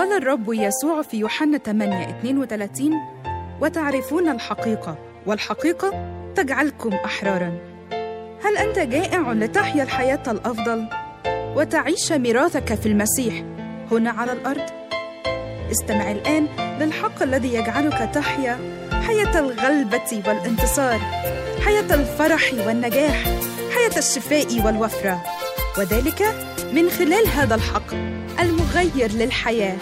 قال الرب يسوع في يوحنا 8 32 وتعرفون الحقيقة والحقيقة تجعلكم أحرارا هل أنت جائع لتحيا الحياة الأفضل وتعيش ميراثك في المسيح هنا على الأرض؟ استمع الآن للحق الذي يجعلك تحيا حياة الغلبة والانتصار حياة الفرح والنجاح حياة الشفاء والوفرة وذلك من خلال هذا الحق المغير للحياه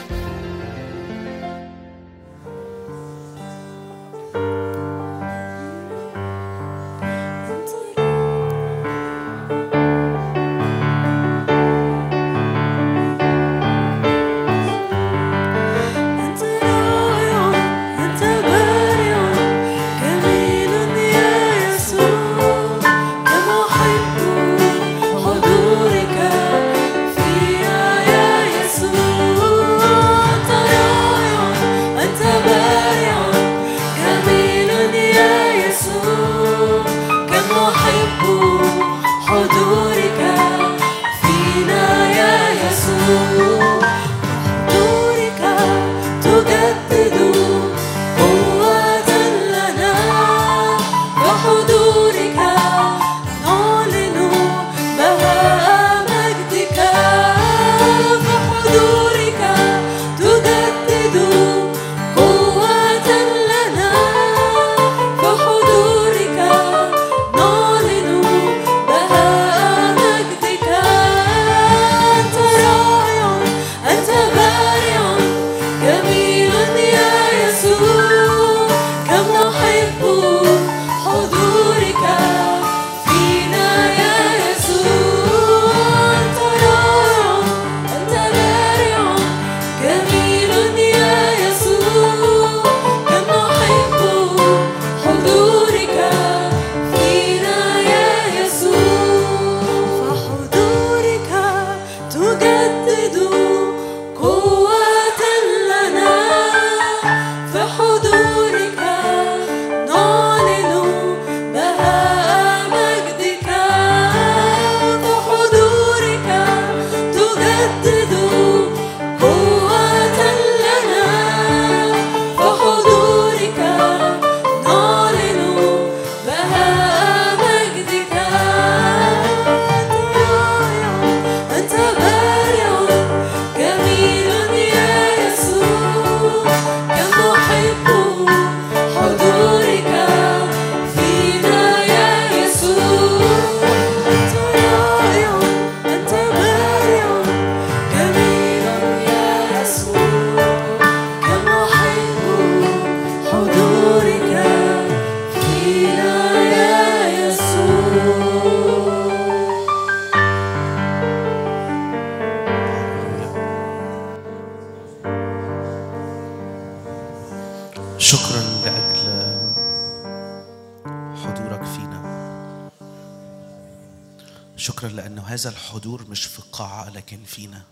لكن فينا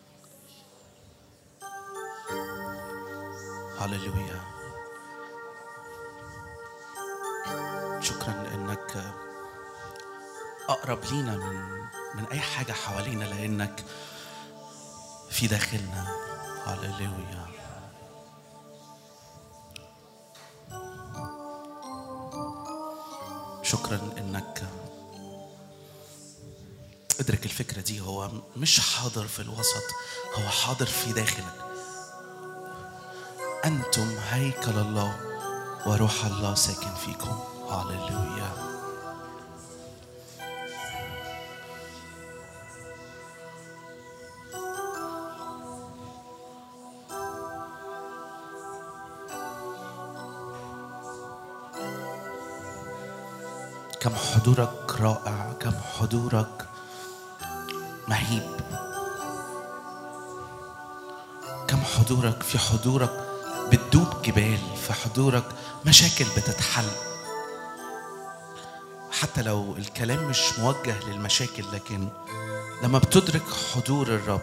هللويا شكرا لانك اقرب لينا من من اي حاجه حوالينا لانك في داخلنا هللويا شكرا انك ادرك الفكرة دي هو مش حاضر في الوسط هو حاضر في داخلك أنتم هيكل الله وروح الله ساكن فيكم هللويا كم حضورك رائع كم حضورك مهيب كم حضورك في حضورك بتدوب جبال في حضورك مشاكل بتتحل حتى لو الكلام مش موجه للمشاكل لكن لما بتدرك حضور الرب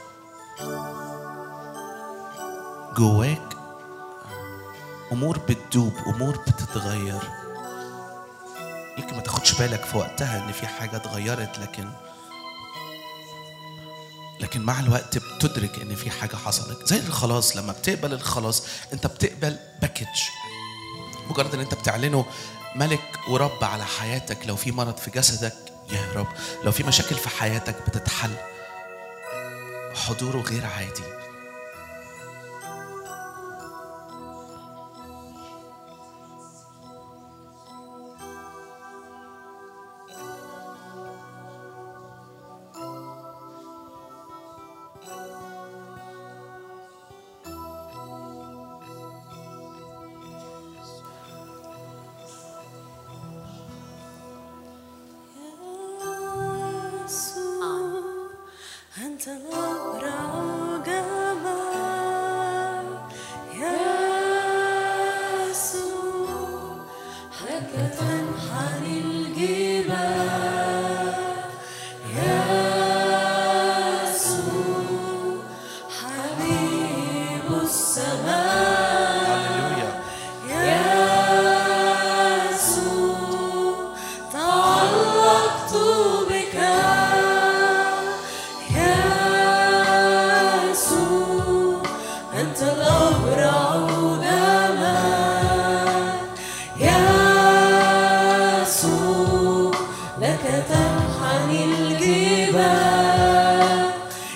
جواك امور بتدوب امور بتتغير يمكن ما تاخدش بالك في وقتها ان في حاجه اتغيرت لكن لكن مع الوقت بتدرك ان في حاجه حصلت زي الخلاص لما بتقبل الخلاص انت بتقبل باكج مجرد ان انت بتعلنه ملك ورب على حياتك لو في مرض في جسدك يا رب لو في مشاكل في حياتك بتتحل حضوره غير عادي أنت الأبرع جمال يسوع لك تنحني الجبال يسوع حبيب السماء يسوع تعلقت بك يسوع أنت الأبرع جمال يسوع لك تنحني الجبال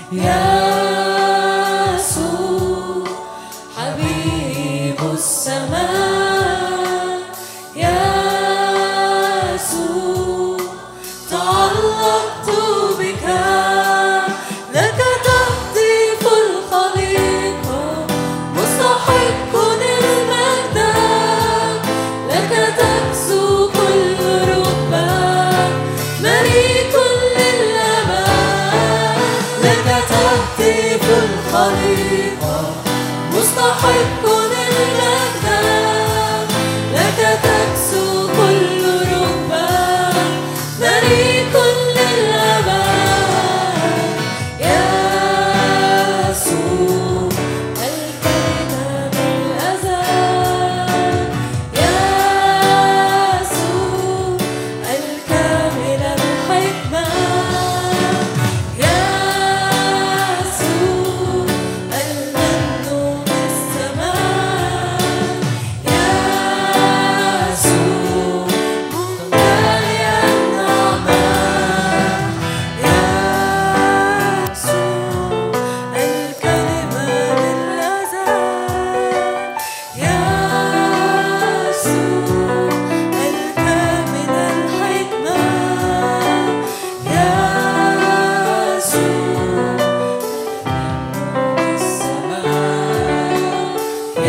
يسوع حبيب السماء يسوع تعلقت بك لك تهتف الخليقة مستحق المجد لك تكسو كل ركبة مليك للأبد لك تهتف الخليقة مستحق المجد لك تكسو كل ركبة مليك للأبد يسوع الكلمة بالأزل يسوع الكامل الحكمة يسوع الممنوع بالسماء يسوع ممتلئ النعمة يسوع الكلمة بالأزل يسوع الكامل الحكمة يسوع السماء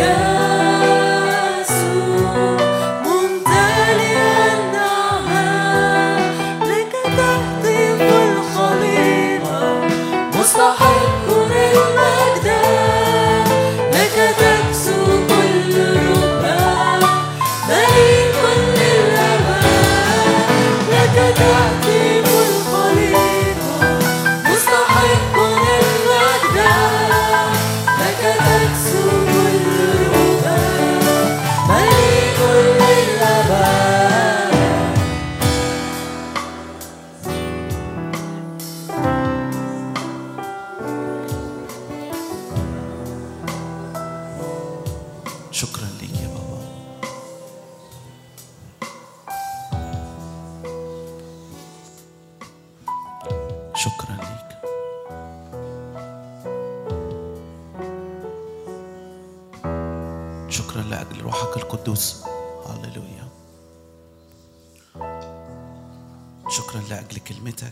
يسوع ممتلئ النعمة لك تهتف الخليقة مستحق للمجد لك تكسو كل ركبة مليك للأبد لك تهتف الخليقة مستحق للمجد لك تكسو كل ركبة مليك للأبد شكرا ليك يا بابا شكرا ليك شكرا لاجل روحك القدوس هللويا شكرا لاجل كلمتك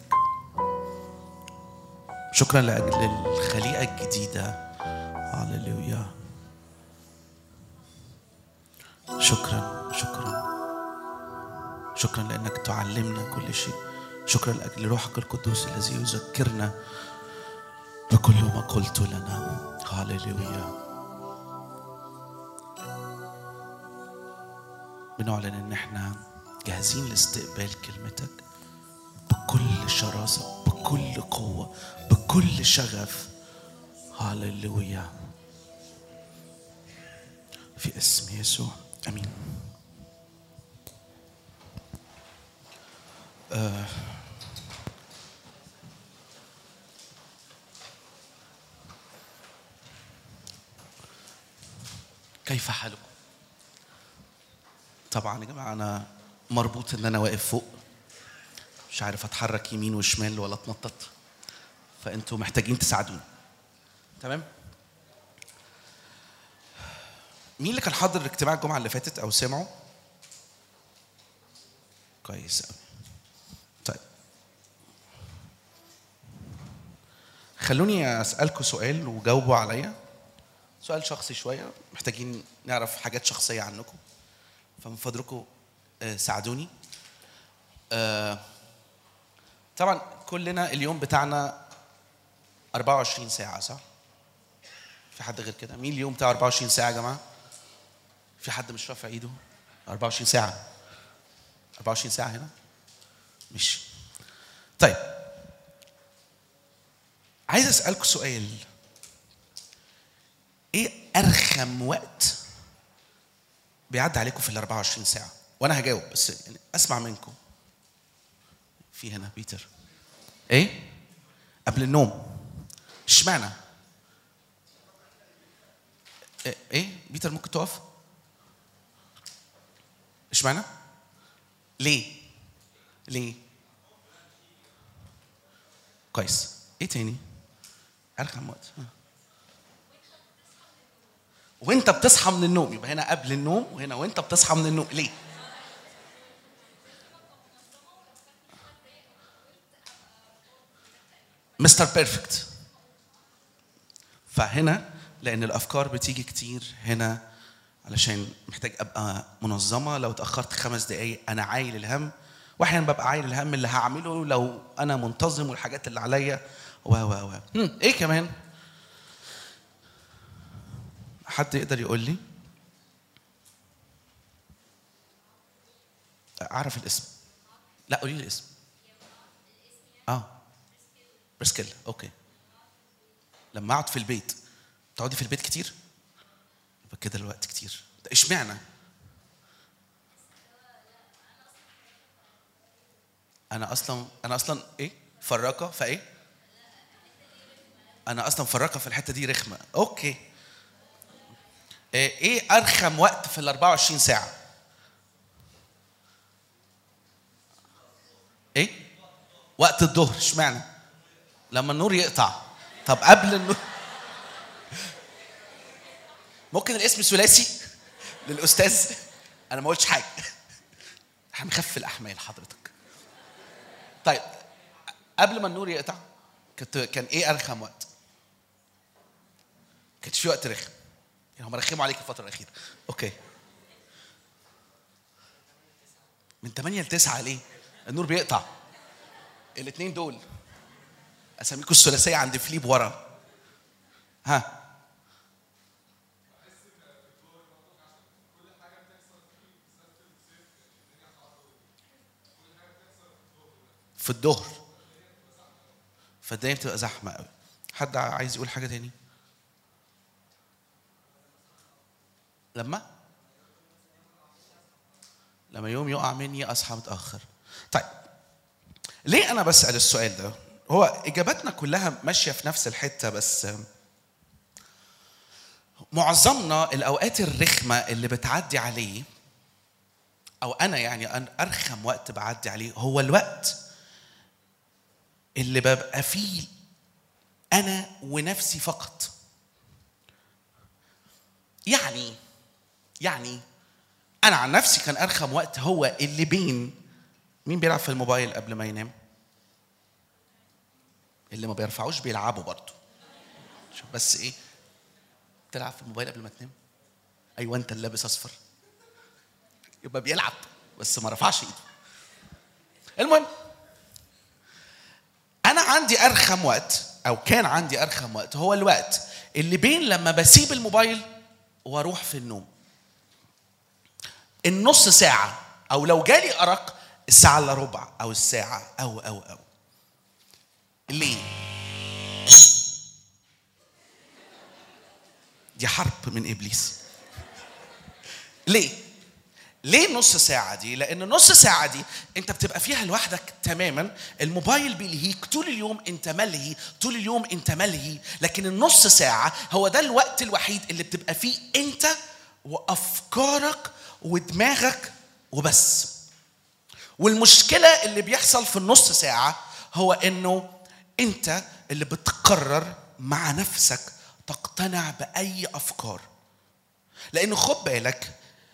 شكرا لاجل الخليقه الجديده هللويا شكرا شكرا شكرا لانك تعلمنا كل شيء شكرا لاجل روحك القدوس الذي يذكرنا بكل ما قلت لنا هاليلويا بنعلن ان احنا جاهزين لاستقبال كلمتك بكل شراسه بكل قوه بكل شغف هاليلويا في اسم يسوع امين كيف حالكم؟ طبعا يا جماعه انا مربوط ان انا واقف فوق مش عارف اتحرك يمين وشمال ولا اتنطط فانتوا محتاجين تساعدوني تمام مين اللي كان حاضر اجتماع الجمعه اللي فاتت او سمعوا كويس قوي طيب خلوني اسالكم سؤال وجاوبوا عليا سؤال شخصي شويه محتاجين نعرف حاجات شخصيه عنكم فمن فضلكم آه، ساعدوني آه، طبعا كلنا اليوم بتاعنا 24 ساعه صح في حد غير كده مين اليوم بتاعه 24 ساعه يا جماعه في حد مش رافع ايده 24 ساعه 24 ساعه هنا مش طيب عايز اسالكم سؤال ايه ارخم وقت بيعدي عليكم في ال 24 ساعه وانا هجاوب بس يعني اسمع منكم في هنا بيتر ايه قبل النوم اشمعنى ايه, إيه؟ بيتر ممكن تقف اشمعنى ليه ليه كويس ايه تاني ارخم وقت ها. وانت بتصحى من النوم يبقى هنا قبل النوم وهنا وانت بتصحى من النوم ليه مستر بيرفكت فهنا لان الافكار بتيجي كتير هنا علشان محتاج ابقى منظمه لو اتاخرت خمس دقائق انا عايل الهم واحيانا ببقى عايل الهم اللي هعمله لو انا منتظم والحاجات اللي عليا و و و هم، ايه كمان حد يقدر يقول لي اعرف الاسم لا قولي لي الاسم اه بريسكيلا اوكي لما اقعد في البيت تقعدي في البيت كتير يبقى كده الوقت كتير ده اشمعنى انا اصلا انا اصلا ايه فراكه فايه انا اصلا فراكه في الحته دي رخمه اوكي ايه إيه ارخم وقت في ال 24 ساعه ايه وقت الظهر اشمعنى لما النور يقطع طب قبل النور ممكن الاسم ثلاثي للاستاذ انا ما قلتش حاجه هنخف الاحمال حضرتك طيب قبل ما النور يقطع كنت كان ايه ارخم وقت كانش في وقت رخم يعني هم رخموا عليك الفتره الاخيره اوكي من 8 ل 9 ليه النور بيقطع الاثنين دول اساميكم الثلاثيه عند فليب ورا ها في الظهر فالدنيا بتبقى زحمه قوي حد عايز يقول حاجه تاني لما لما يوم يقع مني اصحى متاخر طيب ليه انا بسال السؤال ده هو اجاباتنا كلها ماشيه في نفس الحته بس معظمنا الاوقات الرخمه اللي بتعدي عليه او انا يعني أن ارخم وقت بعدي عليه هو الوقت اللي ببقى فيه انا ونفسي فقط يعني يعني انا عن نفسي كان ارخم وقت هو اللي بين مين بيلعب في الموبايل قبل ما ينام اللي ما بيرفعوش بيلعبوا برضه شوف بس ايه تلعب في الموبايل قبل ما تنام ايوه انت اللي لابس اصفر يبقى بيلعب بس ما رفعش ايده المهم انا عندي ارخم وقت او كان عندي ارخم وقت هو الوقت اللي بين لما بسيب الموبايل واروح في النوم النص ساعة أو لو جالي أرق الساعة إلا ربع أو الساعة أو أو أو ليه؟ دي حرب من إبليس ليه؟ ليه نص ساعة دي؟ لأن نص ساعة دي أنت بتبقى فيها لوحدك تماما، الموبايل بيلهيك طول اليوم أنت ملهي، طول اليوم أنت ملهي، لكن النص ساعة هو ده الوقت الوحيد اللي بتبقى فيه أنت وافكارك ودماغك وبس والمشكله اللي بيحصل في النص ساعه هو انه انت اللي بتقرر مع نفسك تقتنع باي افكار لانه خد بالك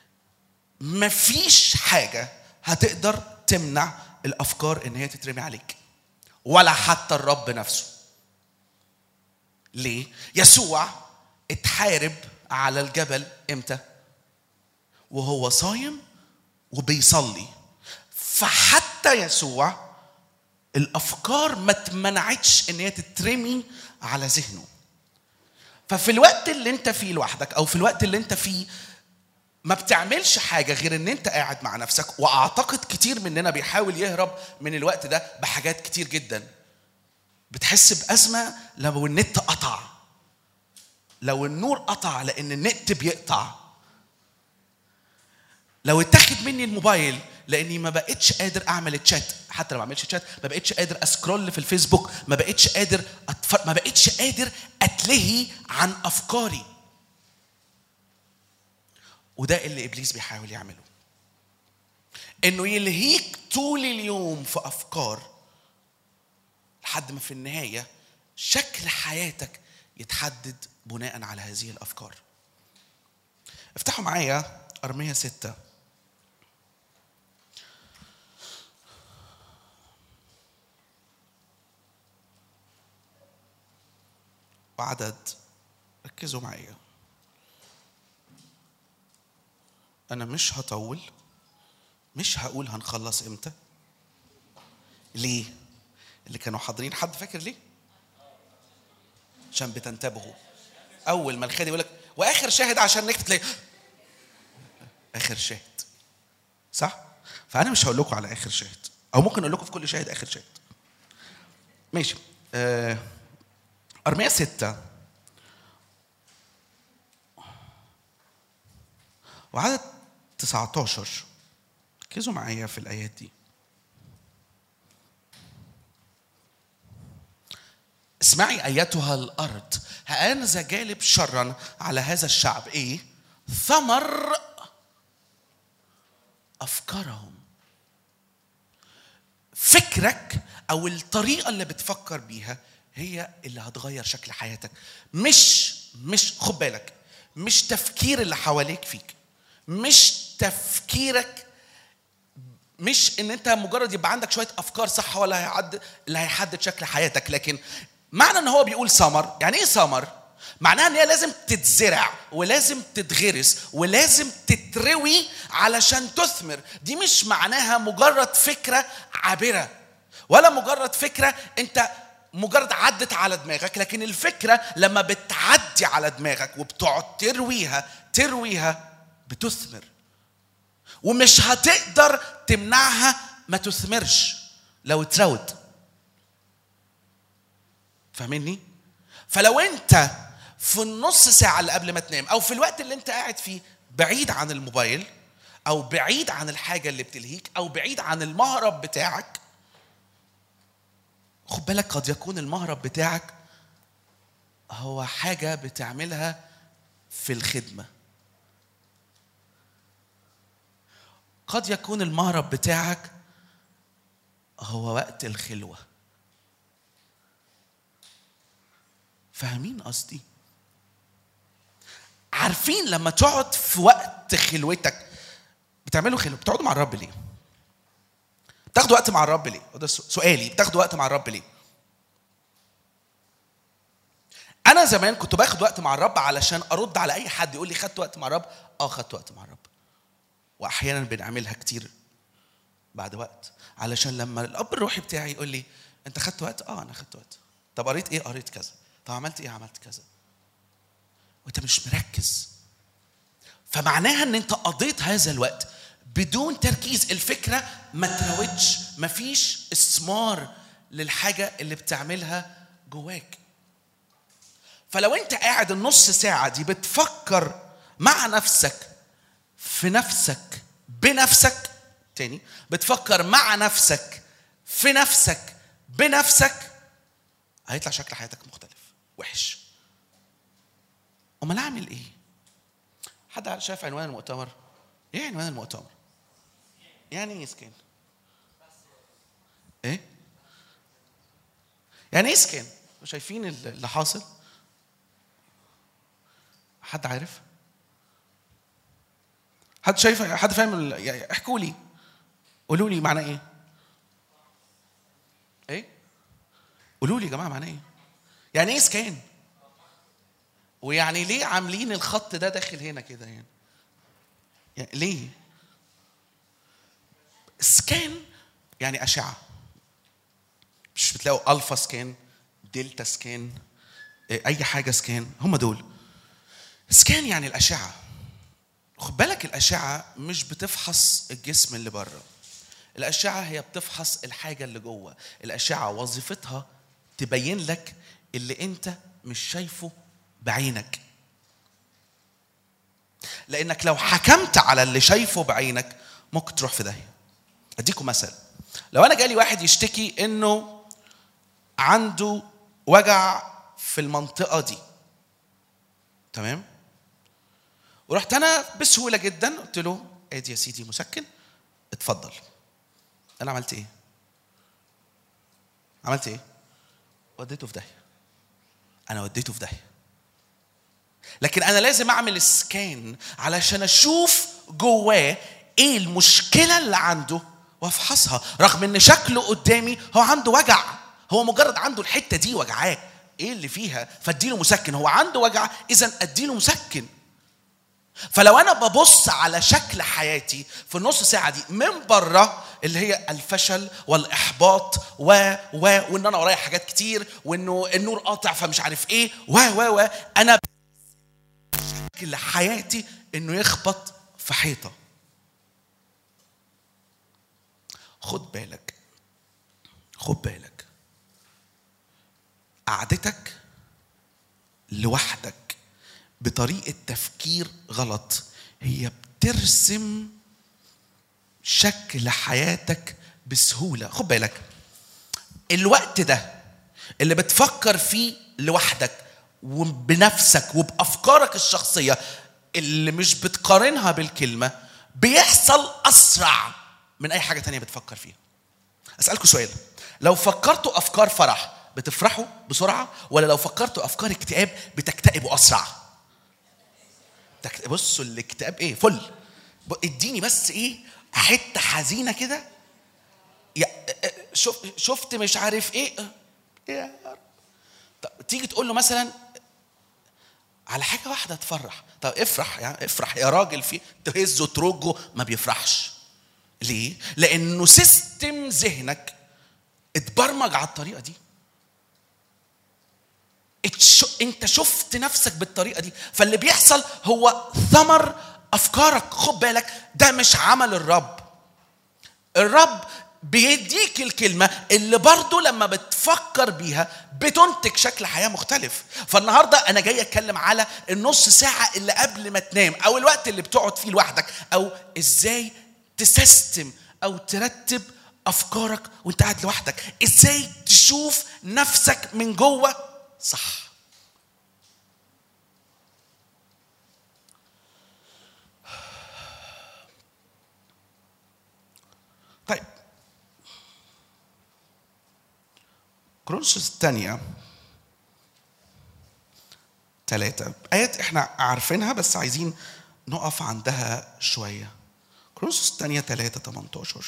مفيش حاجه هتقدر تمنع الافكار ان هي تترمي عليك ولا حتى الرب نفسه ليه يسوع اتحارب على الجبل امتى وهو صايم وبيصلي فحتى يسوع الافكار ما اتمنعتش ان هي تترمي على ذهنه ففي الوقت اللي انت فيه لوحدك او في الوقت اللي انت فيه ما بتعملش حاجة غير ان انت قاعد مع نفسك واعتقد كتير مننا بيحاول يهرب من الوقت ده بحاجات كتير جدا بتحس بأزمة لو النت قطع لو النور قطع لان النت بيقطع لو اتاخد مني الموبايل لاني ما بقتش قادر اعمل تشات حتى لو ما اعملش تشات ما بقتش قادر اسكرول في الفيسبوك ما بقتش قادر أتفر... ما بقتش قادر اتلهي عن افكاري وده اللي ابليس بيحاول يعمله انه يلهيك طول اليوم في افكار لحد ما في النهايه شكل حياتك يتحدد بناء على هذه الافكار افتحوا معايا ارميه ستة وعدد ركزوا معايا انا مش هطول مش هقول هنخلص امتى ليه اللي كانوا حاضرين حد فاكر ليه عشان بتنتبهوا اول ما الخادم يقول لك واخر شاهد عشان نكتب تلاقي اخر شاهد صح فانا مش هقول لكم على اخر شاهد او ممكن اقول لكم في كل شاهد اخر شاهد ماشي آه، ارميه ستة وعدد 19 ركزوا معايا في الايات دي اسمعي ايتها الارض هانذا جالب شرا على هذا الشعب ايه ثمر افكارهم فكرك او الطريقه اللي بتفكر بيها هي اللي هتغير شكل حياتك مش مش خد بالك مش تفكير اللي حواليك فيك مش تفكيرك مش ان انت مجرد يبقى عندك شويه افكار صح ولا هيعد اللي هيحدد شكل حياتك لكن معنى ان هو بيقول سمر يعني ايه سمر معناها ان هي لازم تتزرع ولازم تتغرس ولازم تتروي علشان تثمر دي مش معناها مجرد فكره عابره ولا مجرد فكره انت مجرد عدت على دماغك لكن الفكره لما بتعدي على دماغك وبتقعد ترويها ترويها بتثمر ومش هتقدر تمنعها ما تثمرش لو اتروت فاهمني فلو انت في النص ساعة اللي قبل ما تنام أو في الوقت اللي أنت قاعد فيه بعيد عن الموبايل أو بعيد عن الحاجة اللي بتلهيك أو بعيد عن المهرب بتاعك خد بالك قد يكون المهرب بتاعك هو حاجة بتعملها في الخدمة قد يكون المهرب بتاعك هو وقت الخلوه فاهمين قصدي عارفين لما تقعد في وقت خلوتك بتعملوا خلوه بتقعدوا مع الرب ليه بتاخدوا وقت مع الرب ليه ده سؤالي بتاخدوا وقت مع الرب ليه انا زمان كنت باخد وقت مع الرب علشان ارد على اي حد يقول لي خدت وقت مع الرب اه خدت وقت مع الرب واحيانا بنعملها كتير بعد وقت علشان لما الاب الروحي بتاعي يقول لي انت خدت وقت اه انا خدت وقت طب قريت ايه قريت كذا طب عملت ايه عملت كذا وانت مش مركز فمعناها ان انت قضيت هذا الوقت بدون تركيز الفكره ما تراودش مفيش استثمار للحاجه اللي بتعملها جواك فلو انت قاعد النص ساعه دي بتفكر مع نفسك في نفسك بنفسك تاني بتفكر مع نفسك في نفسك بنفسك هيطلع شكل حياتك مختلف وحش امال اعمل ايه حد شاف عنوان المؤتمر ايه عنوان المؤتمر يعني ايه اسكان ايه يعني ايه اسكان شايفين اللي حاصل حد عارف حد شايف حد فاهم ال- يعني احكوا لي قولوا لي معناه ايه ايه قولوا لي يا جماعه معناه ايه يعني ايه اسكان ويعني ليه عاملين الخط ده داخل هنا كده يعني يعني ليه سكان يعني أشعة مش بتلاقوا ألفا سكان دلتا سكان إيه، أي حاجة سكان هم دول سكان يعني الأشعة خد بالك الأشعة مش بتفحص الجسم اللي بره الأشعة هي بتفحص الحاجة اللي جوه الأشعة وظيفتها تبين لك اللي أنت مش شايفه بعينك لأنك لو حكمت على اللي شايفه بعينك ممكن تروح في داهية أديكم مثل لو أنا جالي واحد يشتكي إنه عنده وجع في المنطقة دي تمام ورحت أنا بسهولة جدا قلت له ادي يا سيدي مسكن اتفضل انا عملت ايه عملت ايه وديته في داهيه انا وديته في داهيه لكن انا لازم اعمل سكان علشان اشوف جواه ايه المشكله اللي عنده وافحصها رغم ان شكله قدامي هو عنده وجع هو مجرد عنده الحته دي وجعاه ايه اللي فيها فاديله مسكن هو عنده وجع اذا اديله مسكن فلو انا ببص على شكل حياتي في النص ساعه دي من بره اللي هي الفشل والاحباط و و وان انا ورايا حاجات كتير وانه النور قاطع فمش عارف ايه و و و انا شكل حياتي انه يخبط في حيطه خد بالك خد بالك قعدتك لوحدك بطريقه تفكير غلط هي بترسم شكل حياتك بسهوله خد بالك الوقت ده اللي بتفكر فيه لوحدك وبنفسك وبافكارك الشخصيه اللي مش بتقارنها بالكلمه بيحصل اسرع من اي حاجه تانية بتفكر فيها اسالكم سؤال لو فكرتوا افكار فرح بتفرحوا بسرعه ولا لو فكرتوا افكار اكتئاب بتكتئبوا اسرع تك- بصوا الاكتئاب ايه فل ب- اديني بس ايه حته حزينه كده يا شوف شفت مش عارف ايه يا رب. طب تيجي تقول له مثلا على حاجه واحده تفرح طب افرح يعني افرح يا راجل في تهزه ترجه ما بيفرحش ليه لانه سيستم ذهنك اتبرمج على الطريقه دي اتش... انت شفت نفسك بالطريقه دي فاللي بيحصل هو ثمر افكارك خد بالك ده مش عمل الرب الرب بيديك الكلمة اللي برضه لما بتفكر بيها بتنتج شكل حياة مختلف فالنهاردة أنا جاي أتكلم على النص ساعة اللي قبل ما تنام أو الوقت اللي بتقعد فيه لوحدك أو إزاي تسيستم أو ترتب أفكارك وأنت قاعد لوحدك إزاي تشوف نفسك من جوه صح طيب كرونسوس الثانية ثلاثة آيات احنا عارفينها بس عايزين نقف عندها شوية كرونسوس الثانية ثلاثة 18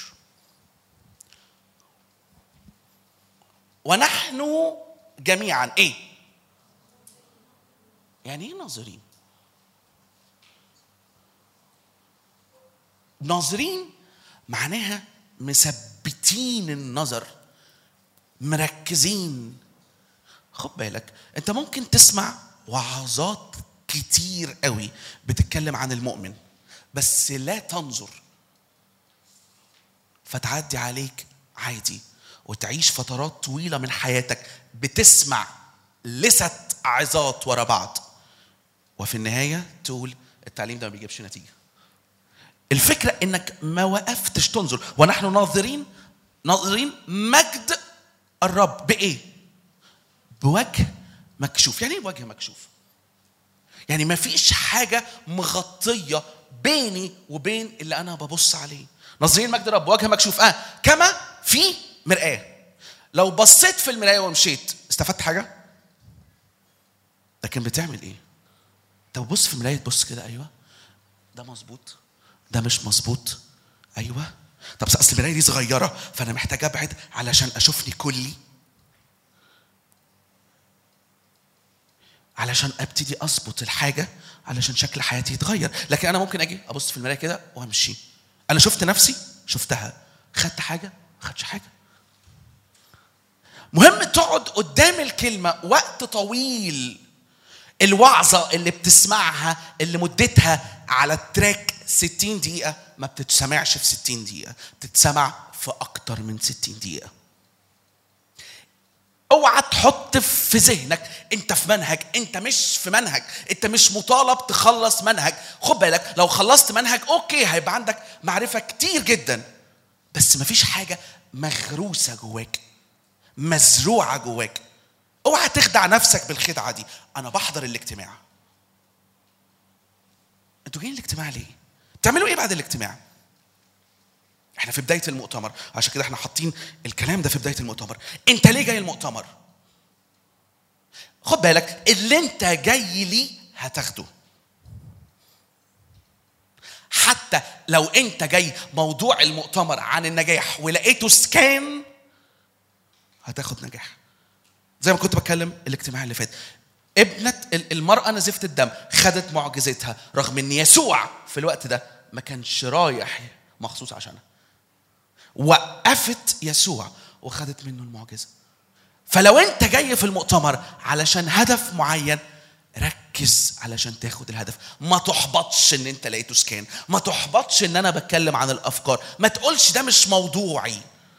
ونحن جميعا ايه؟ يعني ايه ناظرين؟ ناظرين معناها مثبتين النظر مركزين خد بالك انت ممكن تسمع وعظات كتير قوي بتتكلم عن المؤمن بس لا تنظر فتعدي عليك عادي وتعيش فترات طويلة من حياتك بتسمع لست عظات ورا بعض وفي النهاية تقول التعليم ده ما بيجيبش نتيجة الفكرة انك ما وقفتش تنظر ونحن ناظرين ناظرين مجد الرب بايه؟ بوجه مكشوف يعني ايه وجه مكشوف؟ يعني ما فيش حاجة مغطية بيني وبين اللي أنا ببص عليه ناظرين مجد رب وجه مكشوف آه كما في مرآة لو بصيت في المراية ومشيت استفدت حاجة؟ لكن بتعمل إيه؟ طب بص في المراية تبص كده أيوه ده مظبوط ده مش مظبوط أيوه طب أصل المراية دي صغيرة فأنا محتاج أبعد علشان أشوفني كلي علشان ابتدي اظبط الحاجه علشان شكل حياتي يتغير لكن انا ممكن اجي ابص في المرايه كده وامشي انا شفت نفسي شفتها خدت حاجه ما خدتش حاجه مهم تقعد قدام الكلمه وقت طويل الوعظه اللي بتسمعها اللي مدتها على التراك 60 دقيقه ما بتتسمعش في 60 دقيقه بتتسمع في اكتر من 60 دقيقه اوعى تحط في ذهنك انت في منهج انت مش في منهج انت مش مطالب تخلص منهج خد بالك لو خلصت منهج اوكي هيبقى عندك معرفه كتير جدا بس مفيش حاجه مغروسه جواك مزروعه جواك اوعى تخدع نفسك بالخدعه دي انا بحضر الاجتماع انتوا جايين الاجتماع ليه بتعملوا ايه بعد الاجتماع احنا في بدايه المؤتمر عشان كده احنا حاطين الكلام ده في بدايه المؤتمر انت ليه جاي المؤتمر خد بالك اللي انت جاي ليه هتاخده حتى لو انت جاي موضوع المؤتمر عن النجاح ولقيته سكان هتاخد نجاح زي ما كنت بتكلم الاجتماع اللي فات ابنة المرأة نزفت الدم خدت معجزتها رغم ان يسوع في الوقت ده ما كانش رايح مخصوص عشانها وقفت يسوع وخدت منه المعجزه فلو انت جاي في المؤتمر علشان هدف معين ركز علشان تاخد الهدف ما تحبطش ان انت لقيته سكان ما تحبطش ان انا بتكلم عن الافكار ما تقولش ده مش موضوعي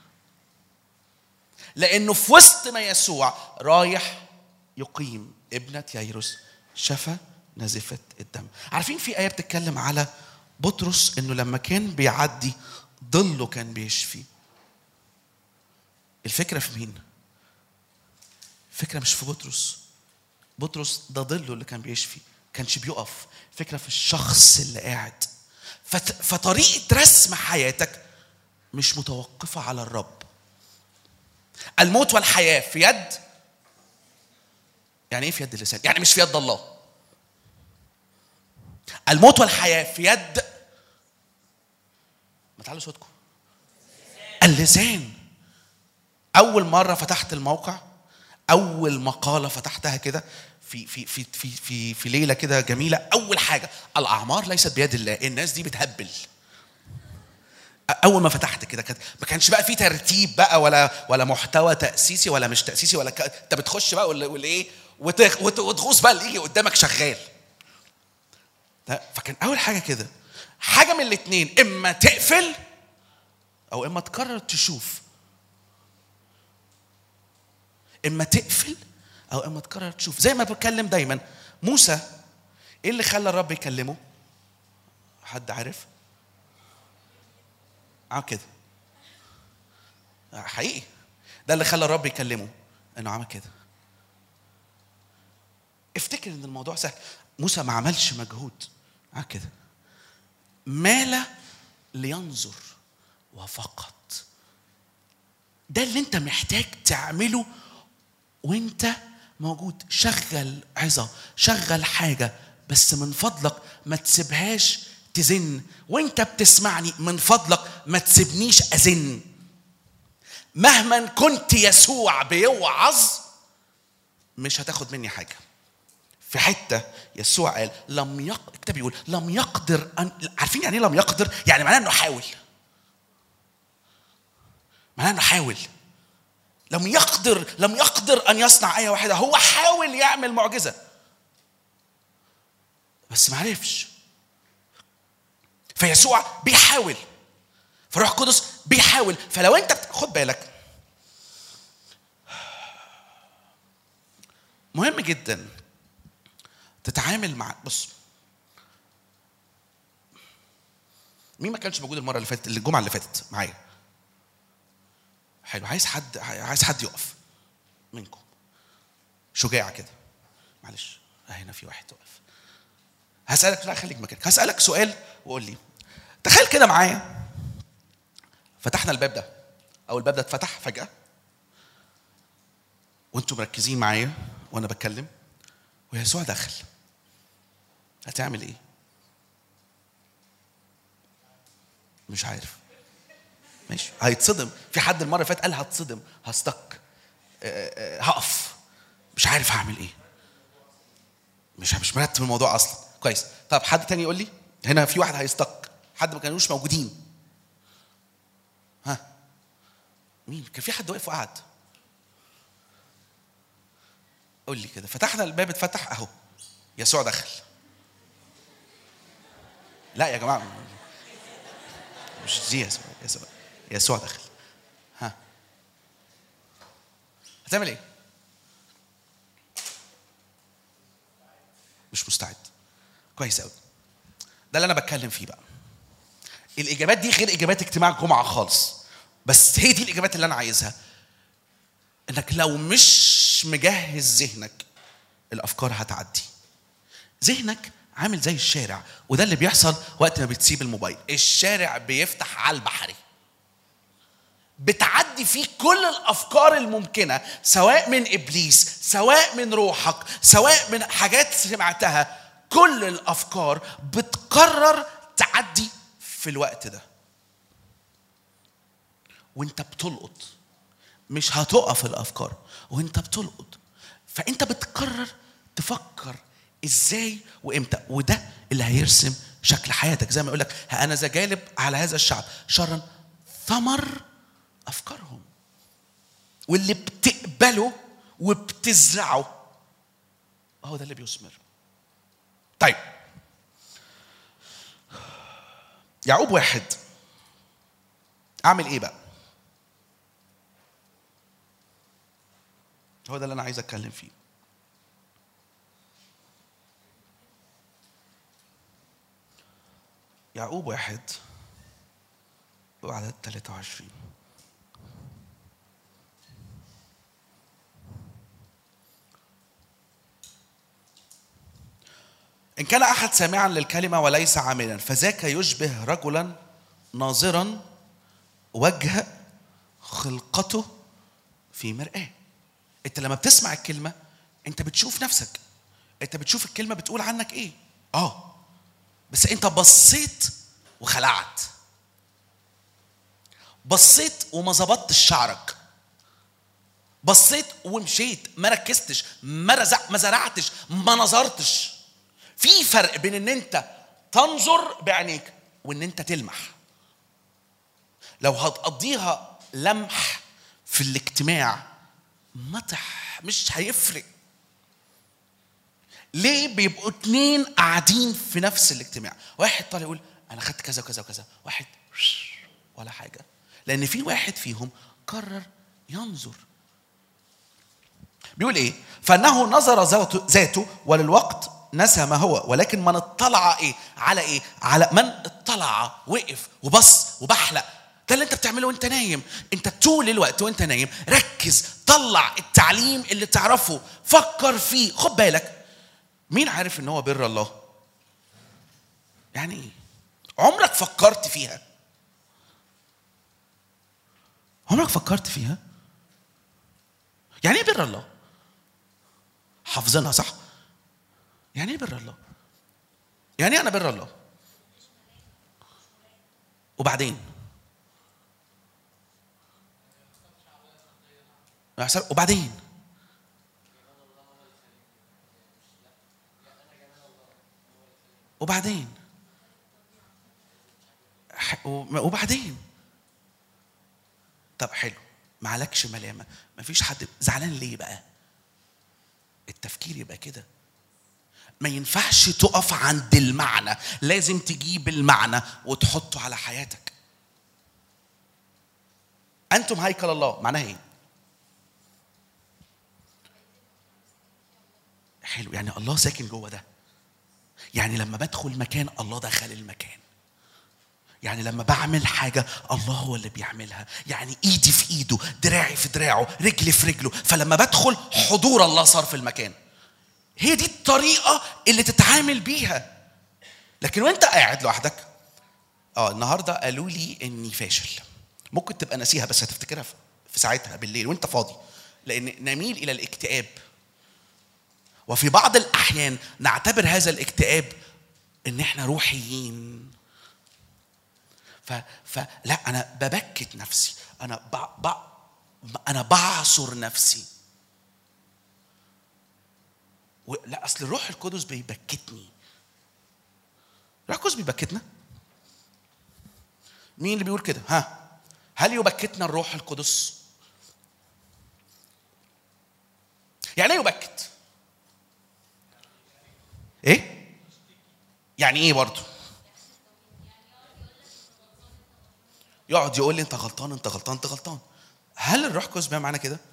لانه في وسط ما يسوع رايح يقيم ابنة ييروس شفى نزفت الدم عارفين في آية بتتكلم على بطرس انه لما كان بيعدي ظله كان بيشفي الفكرة في مين؟ الفكرة مش في بطرس بطرس ده ظله اللي كان بيشفي كانش بيقف فكرة في الشخص اللي قاعد فت- فطريقة رسم حياتك مش متوقفة على الرب الموت والحياة في يد يعني ايه في يد اللسان؟ يعني مش في يد الله الموت والحياة في يد ما تعلوا صوتكم اللسان أول مرة فتحت الموقع أول مقالة فتحتها كده في في في في في في ليلة كده جميلة أول حاجة الأعمار ليست بيد الله الناس دي بتهبل اول ما فتحت كده كانت ما كانش بقى في ترتيب بقى ولا ولا محتوى تاسيسي ولا مش تاسيسي ولا ك... انت بتخش بقى ولا ولا ايه وت- وت- وتغوص بقى اللي يجي قدامك شغال لا فكان اول حاجه كده حاجه من الاثنين اما تقفل او اما تقرر تشوف اما تقفل او اما تقرر تشوف زي ما بتكلم دايما موسى ايه اللي خلى الرب يكلمه حد عارف عمل كده حقيقي ده اللي خلى الرب يكلمه انه عمل كده افتكر ان الموضوع سهل موسى ما عملش مجهود عمل كده مال لينظر وفقط ده اللي انت محتاج تعمله وانت موجود شغل عظة شغل حاجة بس من فضلك ما تسيبهاش تزن وانت بتسمعني من فضلك ما تسيبنيش أزن مهما كنت يسوع بيوعظ مش هتاخد مني حاجة في حتة يسوع قال لم يق... الكتاب يقول لم يقدر أن عارفين يعني ايه لم يقدر؟ يعني معناه انه حاول معناه انه حاول لم يقدر لم يقدر ان يصنع ايه واحده هو حاول يعمل معجزه بس ما عرفش فيسوع بيحاول فروح القدس بيحاول فلو انت بت... خد بالك مهم جدا تتعامل مع بص مين ما كانش موجود المره اللي فاتت الجمعه اللي فاتت معايا حلو عايز حد عايز حد يقف منكم شجاع كده معلش هنا في واحد وقف هسالك لا خليك مكانك هسالك سؤال وقول لي تخيل كده معايا فتحنا الباب ده او الباب ده اتفتح فجاه وانتم مركزين معايا وانا بتكلم ويسوع دخل هتعمل ايه مش عارف ماشي هيتصدم في حد المره اللي فاتت قال هتصدم هستك آه، آه، هقف مش عارف هعمل ايه مش مش مرتب الموضوع اصلا كويس طب حد تاني يقول لي هنا في واحد هيستك حد ما كانوش موجودين ها مين كان في حد واقف وقعد قول لي كده فتحنا الباب اتفتح اهو يسوع دخل لا يا جماعه مش دي يسوع يسوع يسوع دخل ها هتعمل ايه؟ مش مستعد كويس قوي ده اللي انا بتكلم فيه بقى الاجابات دي غير اجابات اجتماع الجمعه خالص بس هي دي الاجابات اللي انا عايزها انك لو مش مجهز ذهنك الافكار هتعدي ذهنك عامل زي الشارع وده اللي بيحصل وقت ما بتسيب الموبايل الشارع بيفتح على البحري بتعدي فيه كل الافكار الممكنه سواء من ابليس سواء من روحك سواء من حاجات سمعتها كل الافكار بتقرر تعدي في الوقت ده وانت بتلقط مش هتقف الافكار وانت بتلقط فانت بتقرر تفكر ازاي وامتى وده اللي هيرسم شكل حياتك زي ما يقول لك ها انا ذا جالب على هذا الشعب شرا ثمر افكارهم واللي بتقبله وبتزرعه هو ده اللي بيثمر طيب يعقوب واحد اعمل ايه بقى هو ده اللي انا عايز اتكلم فيه يعقوب واحد وعدد 23 إن كان أحد سامعا للكلمة وليس عاملا فذاك يشبه رجلا ناظرا وجه خلقته في مرآة أنت لما بتسمع الكلمة أنت بتشوف نفسك أنت بتشوف الكلمة بتقول عنك إيه آه بس أنت بصيت وخلعت بصيت وما ظبطتش شعرك بصيت ومشيت ما ركزتش ما رزع ما زرعتش ما نظرتش في فرق بين ان انت تنظر بعينيك وان انت تلمح لو هتقضيها لمح في الاجتماع مطح مش هيفرق ليه بيبقوا اتنين قاعدين في نفس الاجتماع واحد طالع يقول انا خدت كذا وكذا وكذا واحد ولا حاجه لان في واحد فيهم قرر ينظر بيقول ايه فانه نظر ذاته- ذاته وللوقت نسى ما هو ولكن من اطلع ايه على ايه على من اطلع وقف وبص وبحلق ده اللي انت بتعمله وانت نايم انت طول الوقت وانت نايم ركز طلع التعليم اللي تعرفه فكر فيه خد بالك مين عارف ان هو بر الله يعني ايه عمرك فكرت فيها عمرك فكرت فيها يعني ايه بر الله حافظينها صح يعني ايه بر الله يعني ايه انا بر الله وبعدين يحصل- وبعدين وبعدين ح- وبعدين طب حلو معلكش ملامه مفيش حد زعلان ليه بقى التفكير يبقى كده ما ينفعش تقف عند المعنى لازم تجيب المعنى وتحطه على حياتك انتم هيكل الله معناها ايه حلو يعني الله ساكن جوه ده يعني لما بدخل مكان الله دخل المكان يعني لما بعمل حاجة الله هو اللي بيعملها يعني ايدي في ايده دراعي في دراعه رجلي في رجله فلما بدخل حضور الله صار في المكان هي دي الطريقة اللي تتعامل بيها لكن وانت قاعد لوحدك اه النهارده قالوا لي اني فاشل ممكن تبقى ناسيها بس هتفتكرها في- في ساعتها بالليل وانت فاضي لان نميل الى الاكتئاب وفي بعض الاحيان نعتبر هذا الاكتئاب ان احنا روحيين ف... فلا انا ببكت نفسي انا ب... ب... انا بعصر نفسي و... لا اصل الروح القدس بيبكتني الروح القدس بيبكتنا مين اللي بيقول كده ها هل يبكتنا الروح القدس يعني ايه يبكت ايه يعني ايه برضه يقعد يقول لي انت غلطان انت غلطان انت غلطان هل الروح القدس بيعمل معانا كده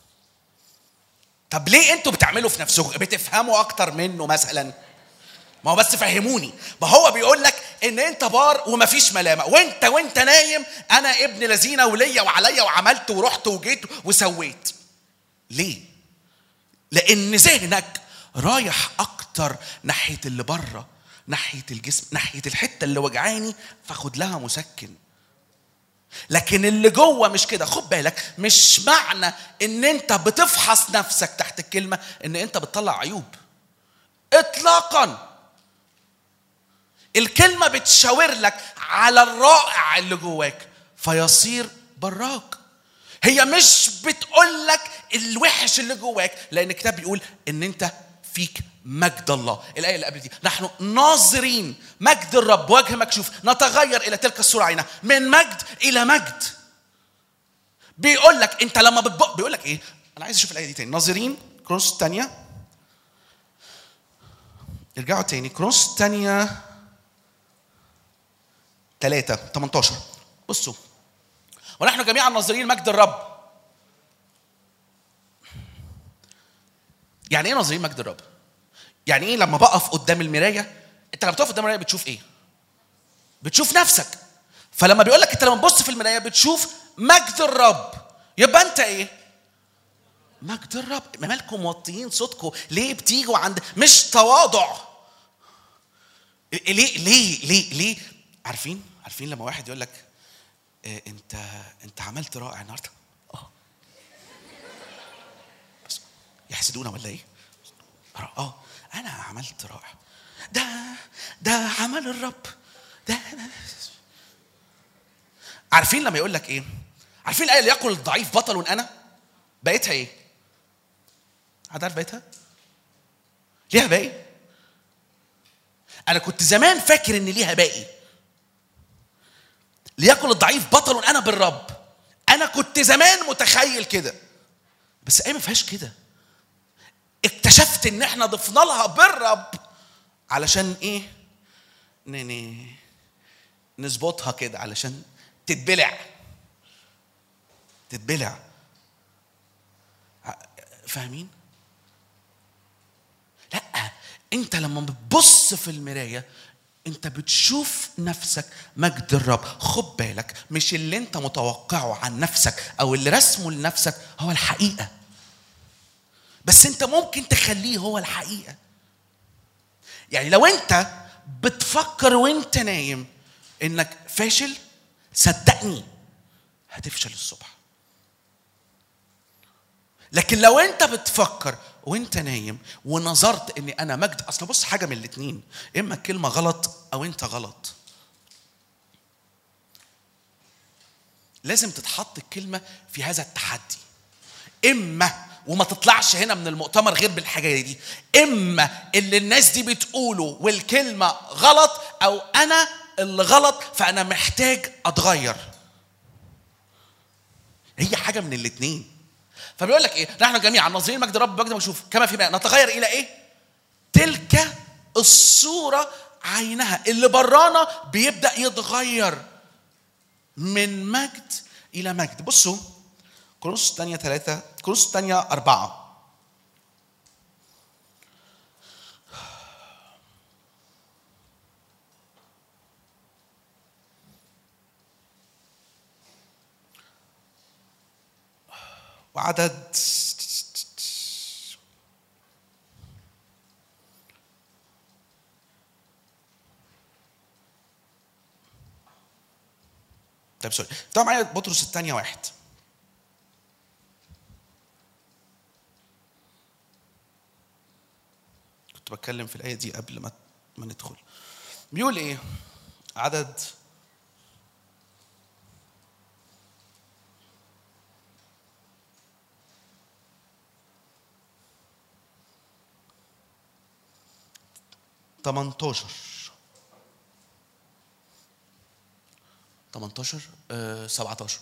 طب ليه انتوا بتعملوا في نفسكم بتفهموا اكتر منه مثلا ما هو بس فهموني ما هو بيقول لك ان انت بار ومفيش ملامه وانت وانت نايم انا ابن لذينه وليا وعليا وعملت ورحت وجيت وسويت ليه لان ذهنك رايح اكتر ناحيه اللي بره ناحيه الجسم ناحيه الحته اللي وجعاني فاخد لها مسكن لكن اللي جوه مش كده خد بالك مش معنى ان انت بتفحص نفسك تحت الكلمه ان انت بتطلع عيوب اطلاقا الكلمه بتشاور لك على الرائع اللي جواك فيصير براك هي مش بتقول لك الوحش اللي جواك لان الكتاب بيقول ان انت فيك مجد الله الايه اللي قبل دي نحن ناظرين مجد الرب وجه مكشوف نتغير الى تلك الصوره عينها من مجد الى مجد بيقول لك انت لما بتبق بيقول لك ايه انا عايز اشوف الايه دي تاني ناظرين كرونس الثانيه ارجعوا تاني كرونس الثانيه 3 18 بصوا ونحن جميعا ناظرين مجد الرب يعني ايه ناظرين مجد الرب يعني ايه لما بقف قدام المرايه انت لما بتقف قدام المرايه بتشوف ايه بتشوف نفسك فلما بيقول لك انت لما تبص في المرايه بتشوف مجد الرب يبقى انت ايه مجد الرب ما مالكم موطيين صوتكم ليه بتيجوا عند مش تواضع ليه ليه ليه ليه عارفين عارفين لما واحد يقول لك إيه انت انت عملت رائع النهارده اه بس يحسدونا ولا ايه اه انا عملت رائع ده ده عمل الرب ده عارفين لما يقول لك ايه عارفين الايه اللي يقول الضعيف بطل انا بقيتها ايه حد عارف بقيتها ليها باقي انا كنت زمان فاكر ان ليها باقي ليكن الضعيف بطل انا بالرب انا كنت زمان متخيل كده بس ايه ما فيهاش كده اكتشفت ان احنا ضفنا لها بالرب علشان ايه ن- ن- نظبطها كده علشان تتبلع تتبلع ع- فاهمين لا انت لما بتبص في المرايه انت بتشوف نفسك مجد الرب خد بالك مش اللي انت متوقعه عن نفسك او اللي رسمه لنفسك هو الحقيقه بس انت ممكن تخليه هو الحقيقه يعني لو انت بتفكر وانت نايم انك فاشل صدقني هتفشل الصبح لكن لو انت بتفكر وانت نايم ونظرت اني انا مجد اصل بص حاجه من الاثنين اما الكلمه غلط او انت غلط لازم تتحط الكلمه في هذا التحدي اما وما تطلعش هنا من المؤتمر غير بالحاجه دي اما اللي الناس دي بتقوله والكلمه غلط او انا اللي غلط فانا محتاج اتغير هي حاجه من الاثنين فبيقول لك ايه نحن جميعا ناظرين مجد الرب مجد مكشوف كما في ماء نتغير الى ايه تلك الصوره عينها اللي برانا بيبدا يتغير من مجد الى مجد بصوا كورنثوس الثانية ثلاثة كورنثوس الثانية أربعة وعدد طيب سوري طبعا معايا بطرس الثانيه واحد كنت بتكلم في الايه دي قبل ما ما ندخل بيقول ايه عدد تمنتاشر تمنتاشر آه، سبعتاشر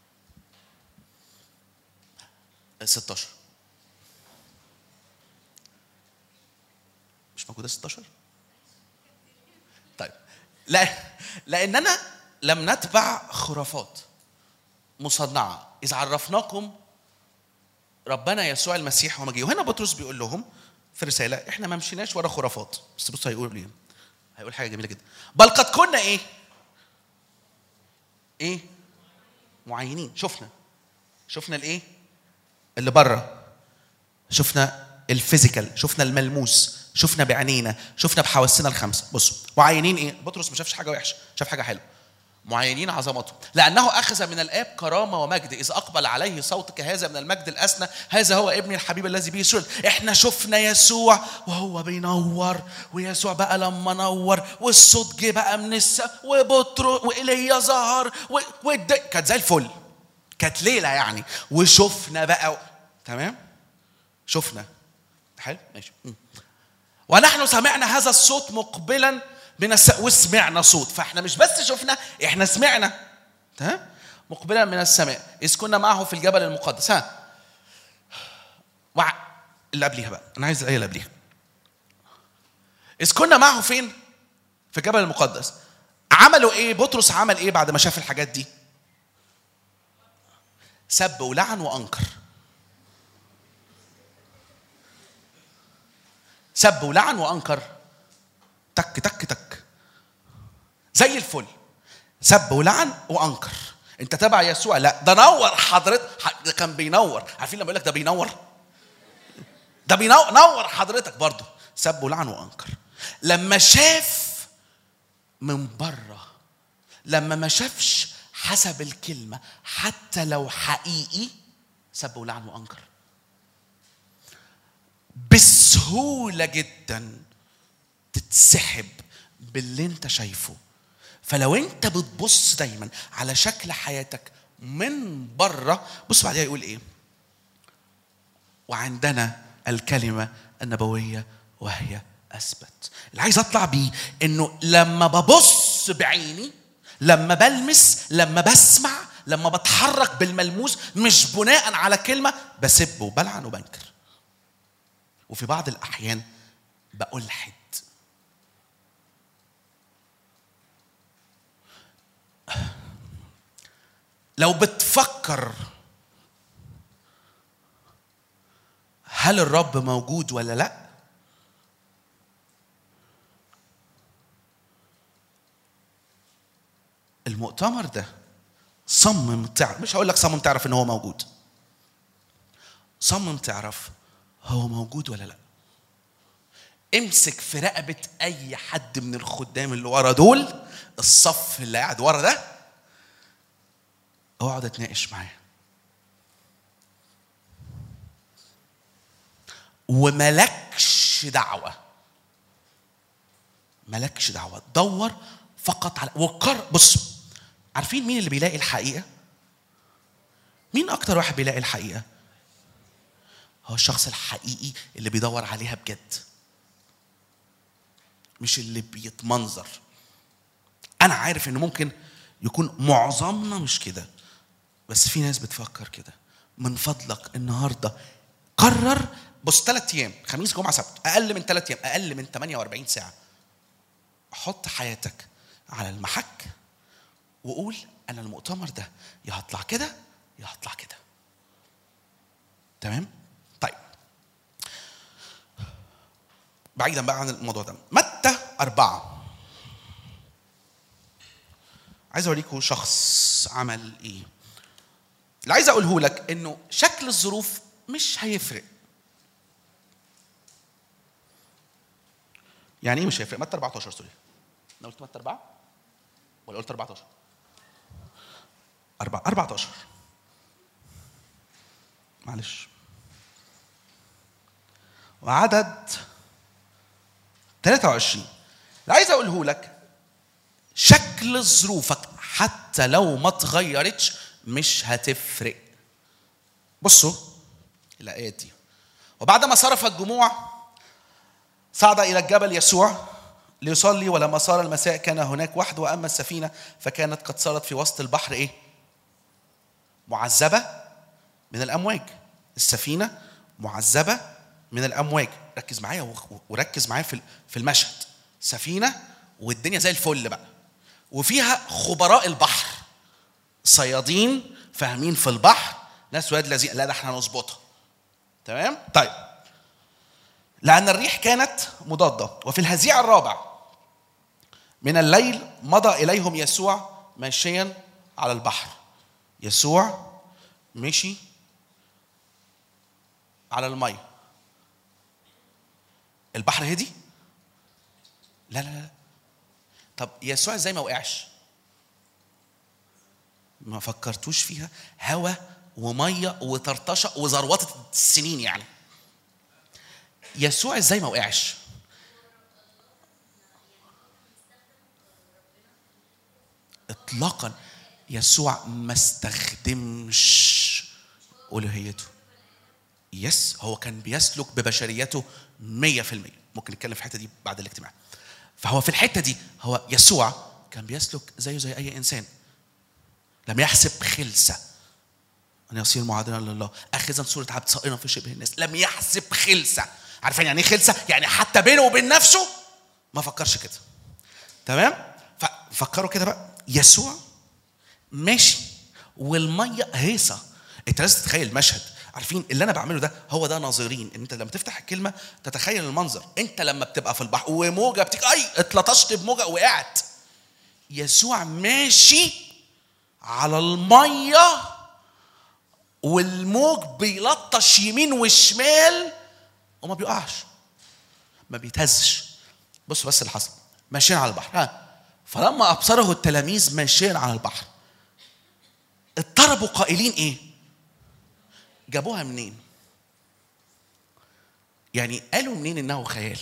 آه، ستاشر مش موجودة 16 طيب لا لأننا لم نتبع خرافات مصنعة إذ عرفناكم ربنا يسوع المسيح ومجيئه وهنا بطرس بيقول لهم في رسالة احنا ما مشيناش ورا خرافات بس بص هيقول ايه هيقول حاجة جميلة جدا بل قد كنا ايه ايه معينين شفنا شفنا الايه اللي بره شفنا الفيزيكال شفنا الملموس شفنا بعينينا شفنا بحواسنا الخمسه بصوا معينين ايه بطرس ما شافش حاجه وحشه شاف حاجه حلوه معينين عظمته لانه اخذ من الاب كرامه ومجد اذ اقبل عليه صوتك هذا من المجد الاسنى هذا هو ابني الحبيب الذي به سرد احنا شفنا يسوع وهو بينور ويسوع بقى لما نور والصوت جه بقى من السماء وبطرس وايليا ظهر و... والد... كانت زي الفل كانت ليله يعني وشفنا بقى تمام شفنا حلو ماشي م. ونحن سمعنا هذا الصوت مقبلا من السماء وسمعنا صوت فاحنا مش بس شفنا احنا سمعنا تمام مقبلا من السماء اذ كنا معه في الجبل المقدس ها وع... اللي قبليها بقى انا عايز الايه اللي قبليها اذ كنا معه فين في الجبل المقدس عملوا ايه بطرس عمل ايه بعد ما شاف الحاجات دي سب ولعن وانكر سب ولعن وانكر تك تك تك زي الفل سب ولعن وانكر انت تبع يسوع لا ده نور حضرتك ده كان بينور عارفين لما يقول لك ده بينور ده بينور نور حضرتك برضه سب ولعن وانكر لما شاف من بره لما ما شافش حسب الكلمه حتى لو حقيقي سب ولعن وانكر بسهوله جدا تتسحب باللي انت شايفه فلو انت بتبص دايما على شكل حياتك من بره بص بعدها يقول ايه وعندنا الكلمه النبويه وهي اثبت اللي عايز اطلع بيه انه لما ببص بعيني لما بلمس لما بسمع لما بتحرك بالملموس مش بناء على كلمه بسب وبلعن وبنكر وفي بعض الاحيان بألحد لو بتفكر هل الرب موجود ولا لا المؤتمر ده صمم تعرف مش هقول لك صمم تعرف ان هو موجود صمم تعرف هو موجود ولا لا امسك في رقبة أي حد من الخدام اللي ورا دول الصف اللي قاعد ورا ده اقعد اتناقش معاه وملكش دعوة ملكش دعوة دور فقط على وقر بص عارفين مين اللي بيلاقي الحقيقة؟ مين أكتر واحد بيلاقي الحقيقة؟ هو الشخص الحقيقي اللي بيدور عليها بجد مش اللي بيتمنظر انا عارف ان ممكن يكون معظمنا مش كده بس في ناس بتفكر كده من فضلك النهارده قرر بص ثلاث ايام خميس جمعه سبت اقل من ثلاث ايام اقل من 48 ساعه حط حياتك على المحك وقول انا المؤتمر ده يا هطلع كده يا هطلع كده تمام طيب بعيدا بقى عن الموضوع ده متى أربعة عايز أوريكم شخص عمل إيه اللي عايز أقوله لك إنه شكل الظروف مش هيفرق يعني إيه مش هيفرق متى 14 سوري أنا قلت متى 4 ولا قلت 14 أربعة 14 معلش وعدد 23 اللي عايز اقوله لك شكل ظروفك حتى لو ما اتغيرتش مش هتفرق بصوا الايات دي وبعدما صرف الجموع صعد الى الجبل يسوع ليصلي ولما صار المساء كان هناك وحده واما السفينه فكانت قد صارت في وسط البحر ايه؟ معذبه من الامواج السفينه معذبه من الامواج ركز معايا و- وركز معايا في في المشهد سفينه والدنيا زي الفل بقى وفيها خبراء البحر صيادين فاهمين في البحر ناس ولاد لذيذ لا ده احنا هنظبطها تمام طيب لأن الريح كانت مضادة وفي الهزيع الرابع من الليل مضى إليهم يسوع ماشيا على البحر يسوع مشي على المية البحر هدي لا لا لا طب يسوع ازاي ما وقعش ما فكرتوش فيها هوا وميه وطرطشه وزروطه السنين يعني يسوع ازاي ما وقعش اطلاقا يسوع ما استخدمش الوهيته يس هو كان بيسلك ببشريته 100% ممكن نتكلم في الحته دي بعد الاجتماع فهو في الحته دي هو يسوع كان بيسلك زيه زي اي انسان لم يحسب خلسه ان يصير معادلا لله اخذا صوره عبد صائرا في شبه الناس لم يحسب خلسه عارفين يعني ايه خلسه يعني حتى بينه وبين نفسه ما فكرش كده تمام ففكروا كده بقى يسوع ماشي والميه هيصه انت لازم تتخيل المشهد عارفين اللي انا بعمله ده هو ده ناظرين ان انت لما تفتح الكلمه تتخيل المنظر انت لما بتبقى في البحر وموجه بتيجي اي اتلطشت بموجه وقعت يسوع ماشي على الميه والموج بيلطش يمين وشمال وما بيقعش ما بيتهزش بصوا بس اللي حصل ماشيين على البحر ها فلما ابصره التلاميذ ماشيين على البحر اضطربوا قائلين ايه جابوها منين يعني قالوا منين انه خيال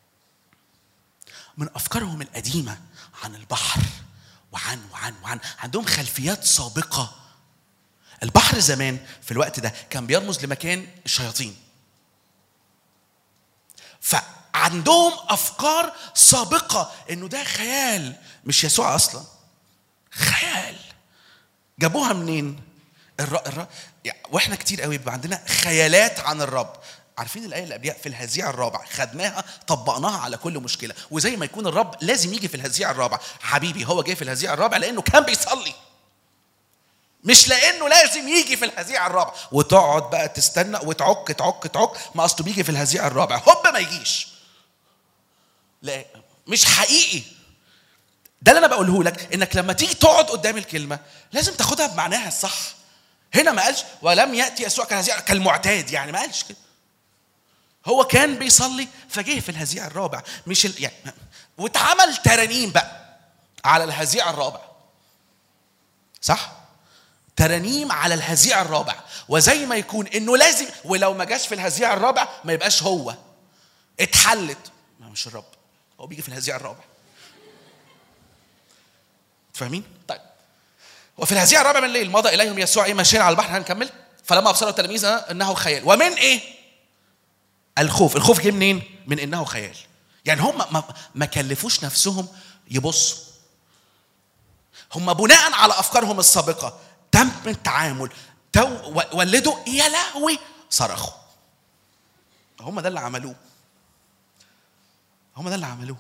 من افكارهم القديمه عن البحر وعن وعن وعن عندهم خلفيات سابقه البحر زمان في الوقت ده كان بيرمز لمكان الشياطين فعندهم افكار سابقه انه ده خيال مش يسوع اصلا خيال جابوها منين الر... الر... يعني واحنا كتير قوي بيبقى عندنا خيالات عن الرب عارفين الايه اللي قبلها في الهزيع الرابع خدناها طبقناها على كل مشكله وزي ما يكون الرب لازم يجي في الهزيع الرابع حبيبي هو جاي في الهزيع الرابع لانه كان بيصلي مش لانه لازم يجي في الهزيع الرابع وتقعد بقى تستنى وتعك تعك تعك ما اصله بيجي في الهزيع الرابع هوب ما يجيش لا مش حقيقي ده اللي انا بقوله لك انك لما تيجي تقعد قدام الكلمه لازم تاخدها بمعناها الصح هنا ما قالش ولم ياتي يسوع كالهزيع كالمعتاد يعني ما قالش كده هو كان بيصلي فجه في الهزيع الرابع مش ال... يعني واتعمل ترانيم بقى على الهزيع الرابع صح ترانيم على الهزيع الرابع وزي ما يكون انه لازم ولو ما جاش في الهزيع الرابع ما يبقاش هو اتحلت ما مش الرب هو بيجي في الهزيع الرابع فاهمين طيب وفي الهزيع الرابع من الليل مضى اليهم يسوع ايه ماشيين على البحر هنكمل فلما ابصروا التلاميذ انه خيال ومن ايه الخوف الخوف جه منين من انه خيال يعني هم ما, ما كلفوش نفسهم يبصوا هم بناء على افكارهم السابقه تم التعامل تو ولدوا يا لهوي صرخوا هم ده اللي عملوه هم ده اللي عملوه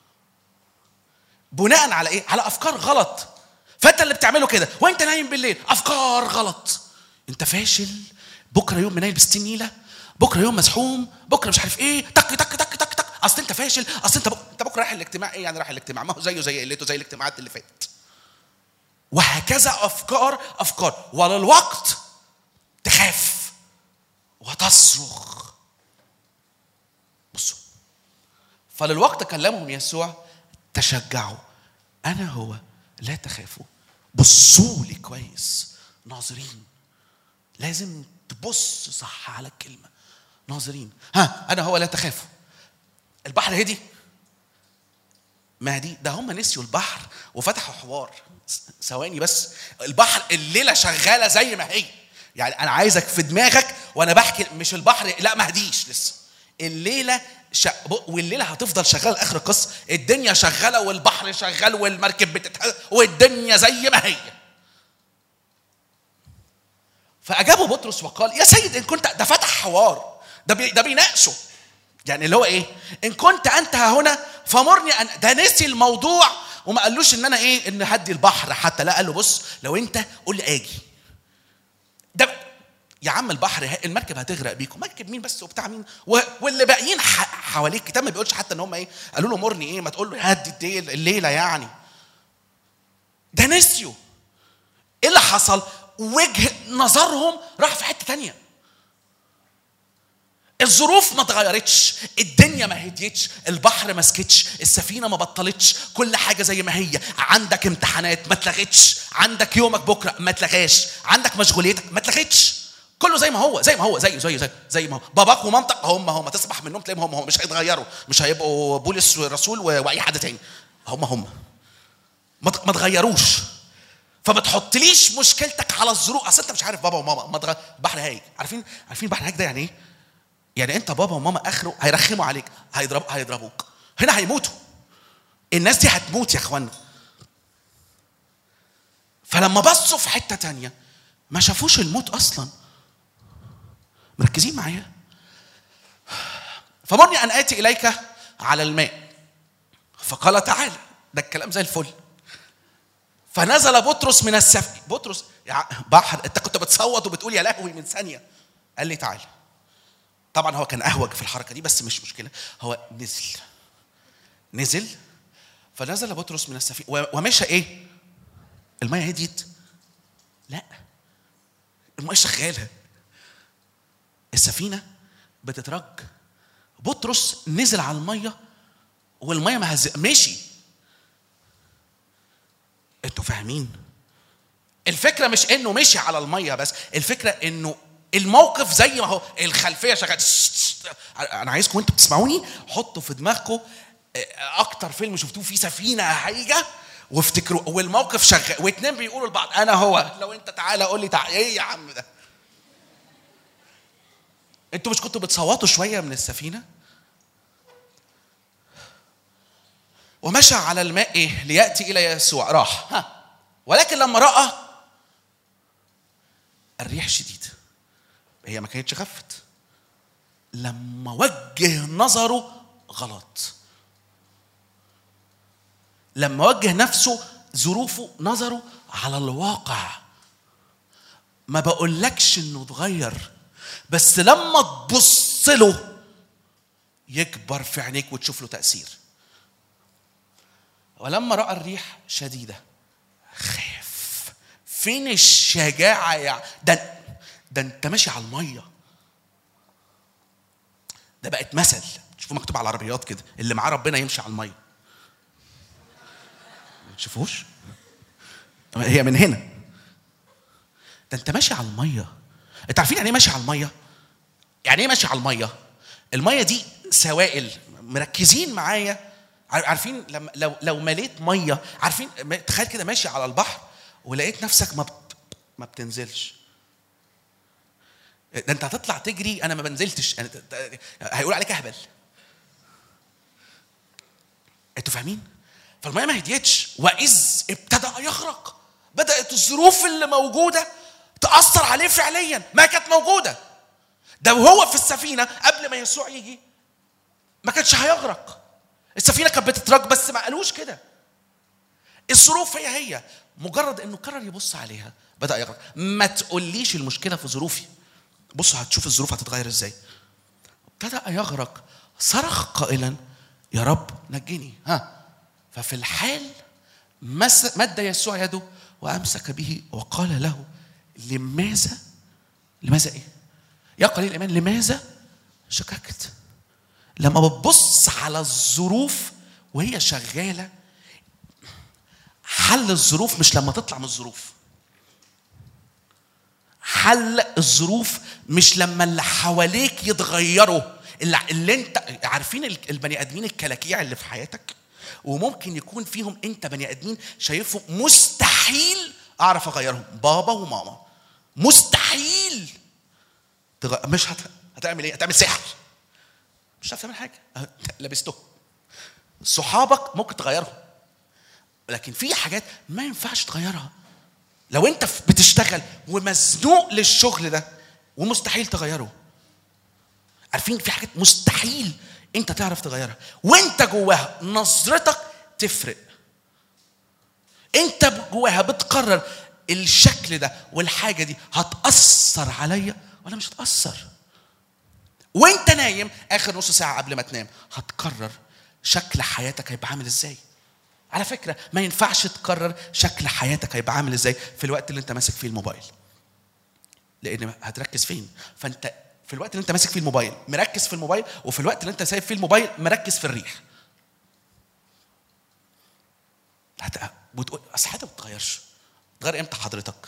بناء على ايه على افكار غلط فانت اللي بتعمله كده وانت نايم بالليل افكار غلط انت فاشل بكره يوم منيل بستين نيله بكره يوم مسحوم بكره مش عارف ايه تك تك تك تك تك اصل انت فاشل اصل انت بكره انت بكره رايح الاجتماع ايه يعني رايح الاجتماع ما هو زيه زي قلته زي الاجتماعات اللي فاتت وهكذا افكار افكار وللوقت تخاف وتصرخ بصوا فللوقت كلمهم يسوع تشجعوا انا هو لا تخافوا بصوا لي كويس ناظرين لازم تبص صح على الكلمه ناظرين ها انا هو لا تخافوا البحر هدي ما دي ده هم نسيوا البحر وفتحوا حوار س- ثواني بس البحر الليله شغاله زي ما هي يعني انا عايزك في دماغك وانا بحكي مش البحر لا ما هديش لسه الليله ش... ب- والليله هتفضل شغاله لاخر القصه الدنيا شغاله والبحر شغال والمركب بتتح... والدنيا زي ما هي فاجابه بطرس وقال يا سيد ان كنت ده فتح حوار ده بي... ده بيناقشه يعني اللي هو ايه ان كنت انت ها هنا فمرني ان ده نسي الموضوع وما قالوش ان انا ايه ان هدي البحر حتى لا قال له بص لو انت قول لي اجي ده يا عم البحر ه- المركب هتغرق بيكم مركب مين بس وبتاع مين و- واللي باقيين ح- حواليك الكتاب ما بيقولش حتى ان هم ايه قالوا له مرني ايه ما تقول له هدي الديل- الليله يعني ده نسيوا ايه اللي حصل وجه نظرهم راح في حته تانية الظروف ما اتغيرتش الدنيا ما هديتش البحر ما سكتش السفينه ما بطلتش كل حاجه زي ما هي عندك امتحانات ما اتلغتش عندك يومك بكره ما اتلغاش عندك مشغوليتك ما اتلغتش كله زي ما هو زي ما هو زيه زيه زي زي ما هو باباك ومامتك هم هم تصبح من النوم تلاقيهم هم هم مش هيتغيروا مش هيبقوا بولس ورسول و- واي حد تاني هم هم ما ت- ما اتغيروش فما تحطليش مشكلتك على الظروف اصل انت مش عارف بابا وماما ما تغ... بحر هايج عارفين عارفين بحر هايج ده يعني ايه؟ يعني انت بابا وماما اخره هيرخموا عليك هيضرب هيضربوك هنا هيموتوا الناس دي هتموت يا اخوانا فلما بصوا في حته تانية ما شافوش الموت اصلا مركزين معايا فمرني ان اتي اليك على الماء فقال تعالى ده الكلام زي الفل فنزل بطرس من السفينه بطرس يا بحر انت كنت بتصوت وبتقول يا لهوي من ثانيه قال لي تعالى طبعا هو كان اهوج في الحركه دي بس مش مشكله هو نزل نزل فنزل بطرس من السفينه و- ومشى ايه الميه هديت لا الميه شغاله السفينه بتترج بطرس نزل على الميه والميه ما هز... مشي انتوا فاهمين الفكره مش انه مشي على الميه بس الفكره انه الموقف زي ما هو الخلفيه شغاله انا عايزكم انتوا بتسمعوني حطوا في دماغكم اكتر فيلم شفتوه فيه سفينه هايجه وافتكروا والموقف شغال واتنين بيقولوا لبعض انا هو لو انت تعالى قول لي تعالى ايه يا عم ده انتوا مش كنتوا بتصوتوا شويه من السفينه ومشى على الماء إيه؟ لياتي الى يسوع راح ها ولكن لما راى الريح شديد هي ما كانتش خفت لما وجه نظره غلط لما وجه نفسه ظروفه نظره على الواقع ما بقولكش انه اتغير بس لما تبص له يكبر في عينيك وتشوف له تأثير ولما رأى الريح شديدة خاف فين الشجاعة يا ده ده انت ماشي على المية ده بقت مثل شوفوا مكتوب على العربيات كده اللي معاه ربنا يمشي على المية ما تشوفوش هي من هنا ده انت ماشي على المية انت عارفين يعني ايه ماشي على المية يعني ايه ماشي على المية المية دي سوائل مركزين معايا عار- عارفين لما لو لو مليت ميه عارفين ما- تخيل كده ماشي على البحر ولقيت نفسك ما بت ما بتنزلش ده انت هتطلع تجري انا ما بنزلتش أنا ت- ت- هيقول عليك اهبل انتوا فاهمين فالميه ما هديتش واذ ابتدى يغرق بدات الظروف اللي موجوده تاثر عليه فعليا ما كانت موجوده ده وهو في السفينه قبل ما يسوع يجي ما كانش هيغرق السفينه كانت بتترج بس ما قالوش كده الظروف هي هي مجرد انه قرر يبص عليها بدا يغرق ما تقوليش المشكله في ظروفي بص هتشوف الظروف هتتغير ازاي ابتدأ يغرق صرخ قائلا يا رب نجني ها ففي الحال مس- مد يسوع يده وامسك به وقال له لماذا لماذا ايه يا قليل الايمان لماذا شككت لما بتبص على الظروف وهي شغاله حل الظروف مش لما تطلع من الظروف حل الظروف مش لما اللي حواليك يتغيروا اللي, اللي انت عارفين ال- البني ادمين الكلاكيع اللي في حياتك وممكن يكون فيهم انت بني ادمين شايفهم مستحيل اعرف اغيرهم بابا وماما مستحيل تغ... مش هت... هتعمل ايه؟ هتعمل سحر مش هتعرف تعمل حاجه أه، لبستهم صحابك ممكن تغيرهم لكن في حاجات ما ينفعش تغيرها لو انت ف- بتشتغل ومزنوق للشغل ده ومستحيل تغيره عارفين في حاجات مستحيل انت تعرف تغيرها وانت جواها نظرتك تفرق انت جواها بتقرر الشكل ده والحاجه دي هتاثر عليا ولا مش هتاثر وانت نايم اخر نص ساعه قبل ما تنام هتقرر شكل حياتك هيبقى عامل ازاي على فكره ما ينفعش تقرر شكل حياتك هيبقى عامل ازاي في الوقت اللي انت ماسك فيه الموبايل لان هتركز فين فانت في الوقت اللي انت ماسك فيه الموبايل مركز في الموبايل وفي الوقت اللي انت سايب فيه الموبايل مركز في الريح هت... بتقول اصل حاجه ما بتتغيرش تغير امتى حضرتك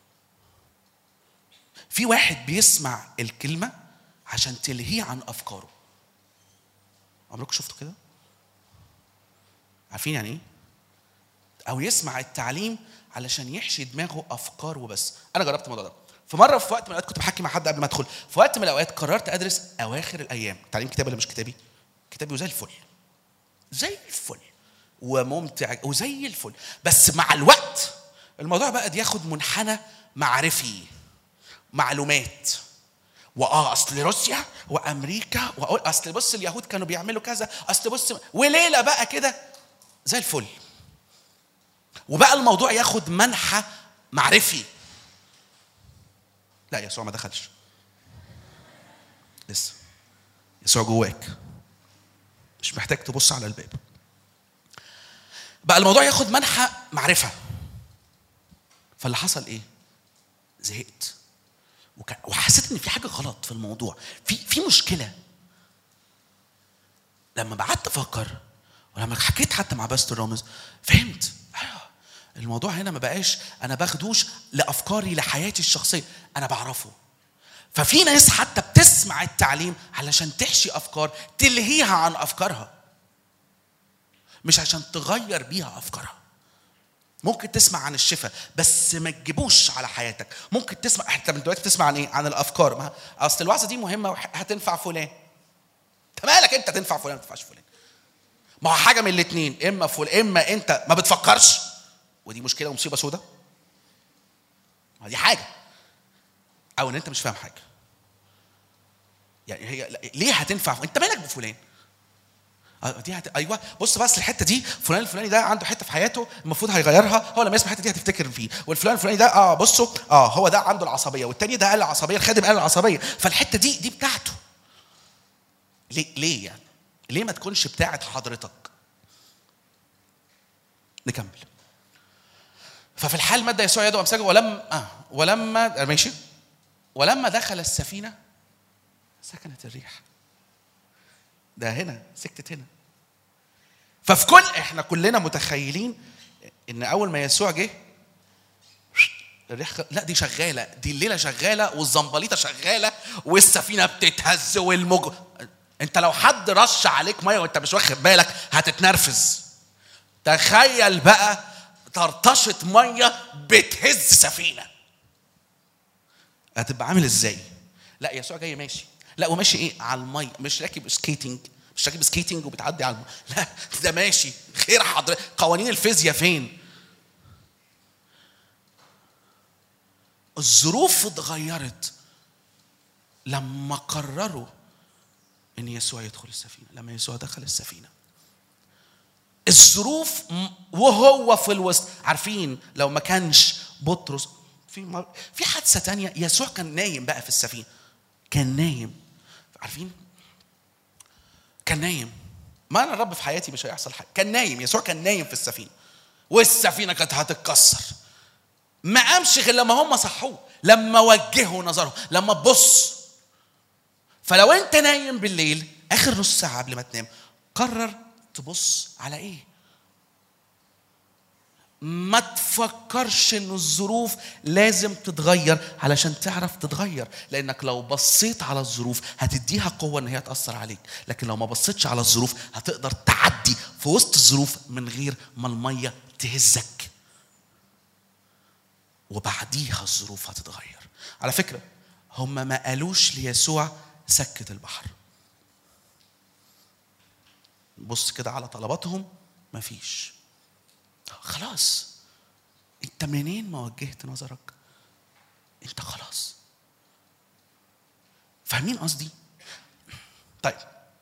في واحد بيسمع الكلمه عشان تلهيه عن افكاره عمركم شفتوا كده عارفين يعني ايه او يسمع التعليم علشان يحشي دماغه افكار وبس انا جربت الموضوع ده في مره في وقت من الاوقات كنت بحكي مع حد قبل ما ادخل في وقت من الاوقات قررت ادرس اواخر الايام تعليم كتابي ولا مش كتابي كتابي وزي الفل زي الفل وممتع وزي الفل بس مع الوقت الموضوع بقى ياخد منحنى معرفي معلومات واه اصل روسيا وامريكا واقول اصل بص اليهود كانوا بيعملوا كذا اصل بص وليله بقى كده زي الفل وبقى الموضوع ياخد منحى معرفي لا يسوع ما دخلش لسه يسوع جواك مش محتاج تبص على الباب بقى الموضوع ياخد منحى معرفه فاللي حصل ايه زهقت وك- وحسيت ان في حاجه غلط في الموضوع في في مشكله لما قعدت افكر ولما حكيت حتى مع باستر رامز فهمت ايوه الموضوع هنا ما بقاش انا باخدوش لافكاري لحياتي الشخصيه انا بعرفه ففي ناس حتى بتسمع التعليم علشان تحشي افكار تلهيها عن افكارها مش عشان تغير بيها افكارها ممكن تسمع عن الشفاء بس ما تجيبوش على حياتك ممكن تسمع انت من دلوقتي بتسمع عن ايه عن الافكار ما اصل الوعظه دي مهمه وهتنفع فلان انت مالك انت تنفع فلان ما تنفعش فلان ما هو حاجه من الاثنين اما فل اما انت ما بتفكرش ودي مشكله ومصيبه سودة ما دي حاجه او ان انت مش فاهم حاجه يعني هي لا، ليه هتنفع انت مالك بفلان آه، دي هت... ايوه بص بس الحته دي فلان الفلاني ده عنده حته في حياته المفروض هيغيرها هو لما يسمع الحته دي هتفتكر فيه والفلان الفلاني ده اه بصوا اه هو ده عنده العصبيه والتاني ده قال العصبيه الخادم قال العصبيه فالحته دي دي بتاعته ليه ليه يعني ليه ما تكونش بتاعت حضرتك نكمل ففي الحال مد يسوع يده وامسكه ولم آه ولما ماشي ولما دخل السفينه سكنت الريح ده هنا سكتت هنا ففي كل احنا كلنا متخيلين ان اول ما يسوع جه الريح خ- لا دي شغاله دي الليله شغاله والزنبليطه شغاله والسفينه بتتهز والموج انت لو حد رش عليك ميه وانت مش واخد بالك هتتنرفز تخيل بقى طرطشه ميه بتهز سفينه هتبقى عامل ازاي لا يسوع جاي ماشي لا وماشي ايه على الميه مش راكب سكيتنج مش راكب سكيتنج وبتعدي على الميه لا ده ماشي خير حضرتك قوانين الفيزياء فين الظروف اتغيرت لما قرروا ان يسوع يدخل السفينه لما يسوع دخل السفينه الظروف م- وهو في الوسط عارفين لو ما كانش بطرس في مر... في حادثه تانية يسوع كان نايم بقى في السفينه كان نايم عارفين كان نايم ما انا الرب في حياتي مش هيحصل حاجه كان نايم يسوع كان نايم في السفينه والسفينه كانت هتتكسر ما قامش غير لما هم صحوه لما وجهوا نظرهم لما تبص فلو انت نايم بالليل اخر نص ساعه قبل ما تنام قرر تبص على ايه ما تفكرش ان الظروف لازم تتغير علشان تعرف تتغير لانك لو بصيت على الظروف هتديها قوه ان هي تاثر عليك لكن لو ما بصيتش على الظروف هتقدر تعدي في وسط الظروف من غير ما الميه تهزك وبعديها الظروف هتتغير على فكره هم ما قالوش ليسوع سكت البحر بص كده على طلباتهم مفيش خلاص انت منين ما وجهت نظرك انت خلاص فاهمين قصدي طيب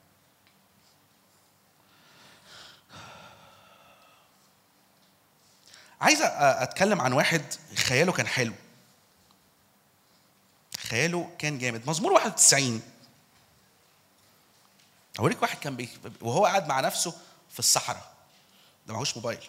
عايز أ- اتكلم عن واحد خياله كان حلو خياله كان جامد مزمور 91 اوريك واحد كان بي... وهو قاعد مع نفسه في الصحراء ده معهوش موبايل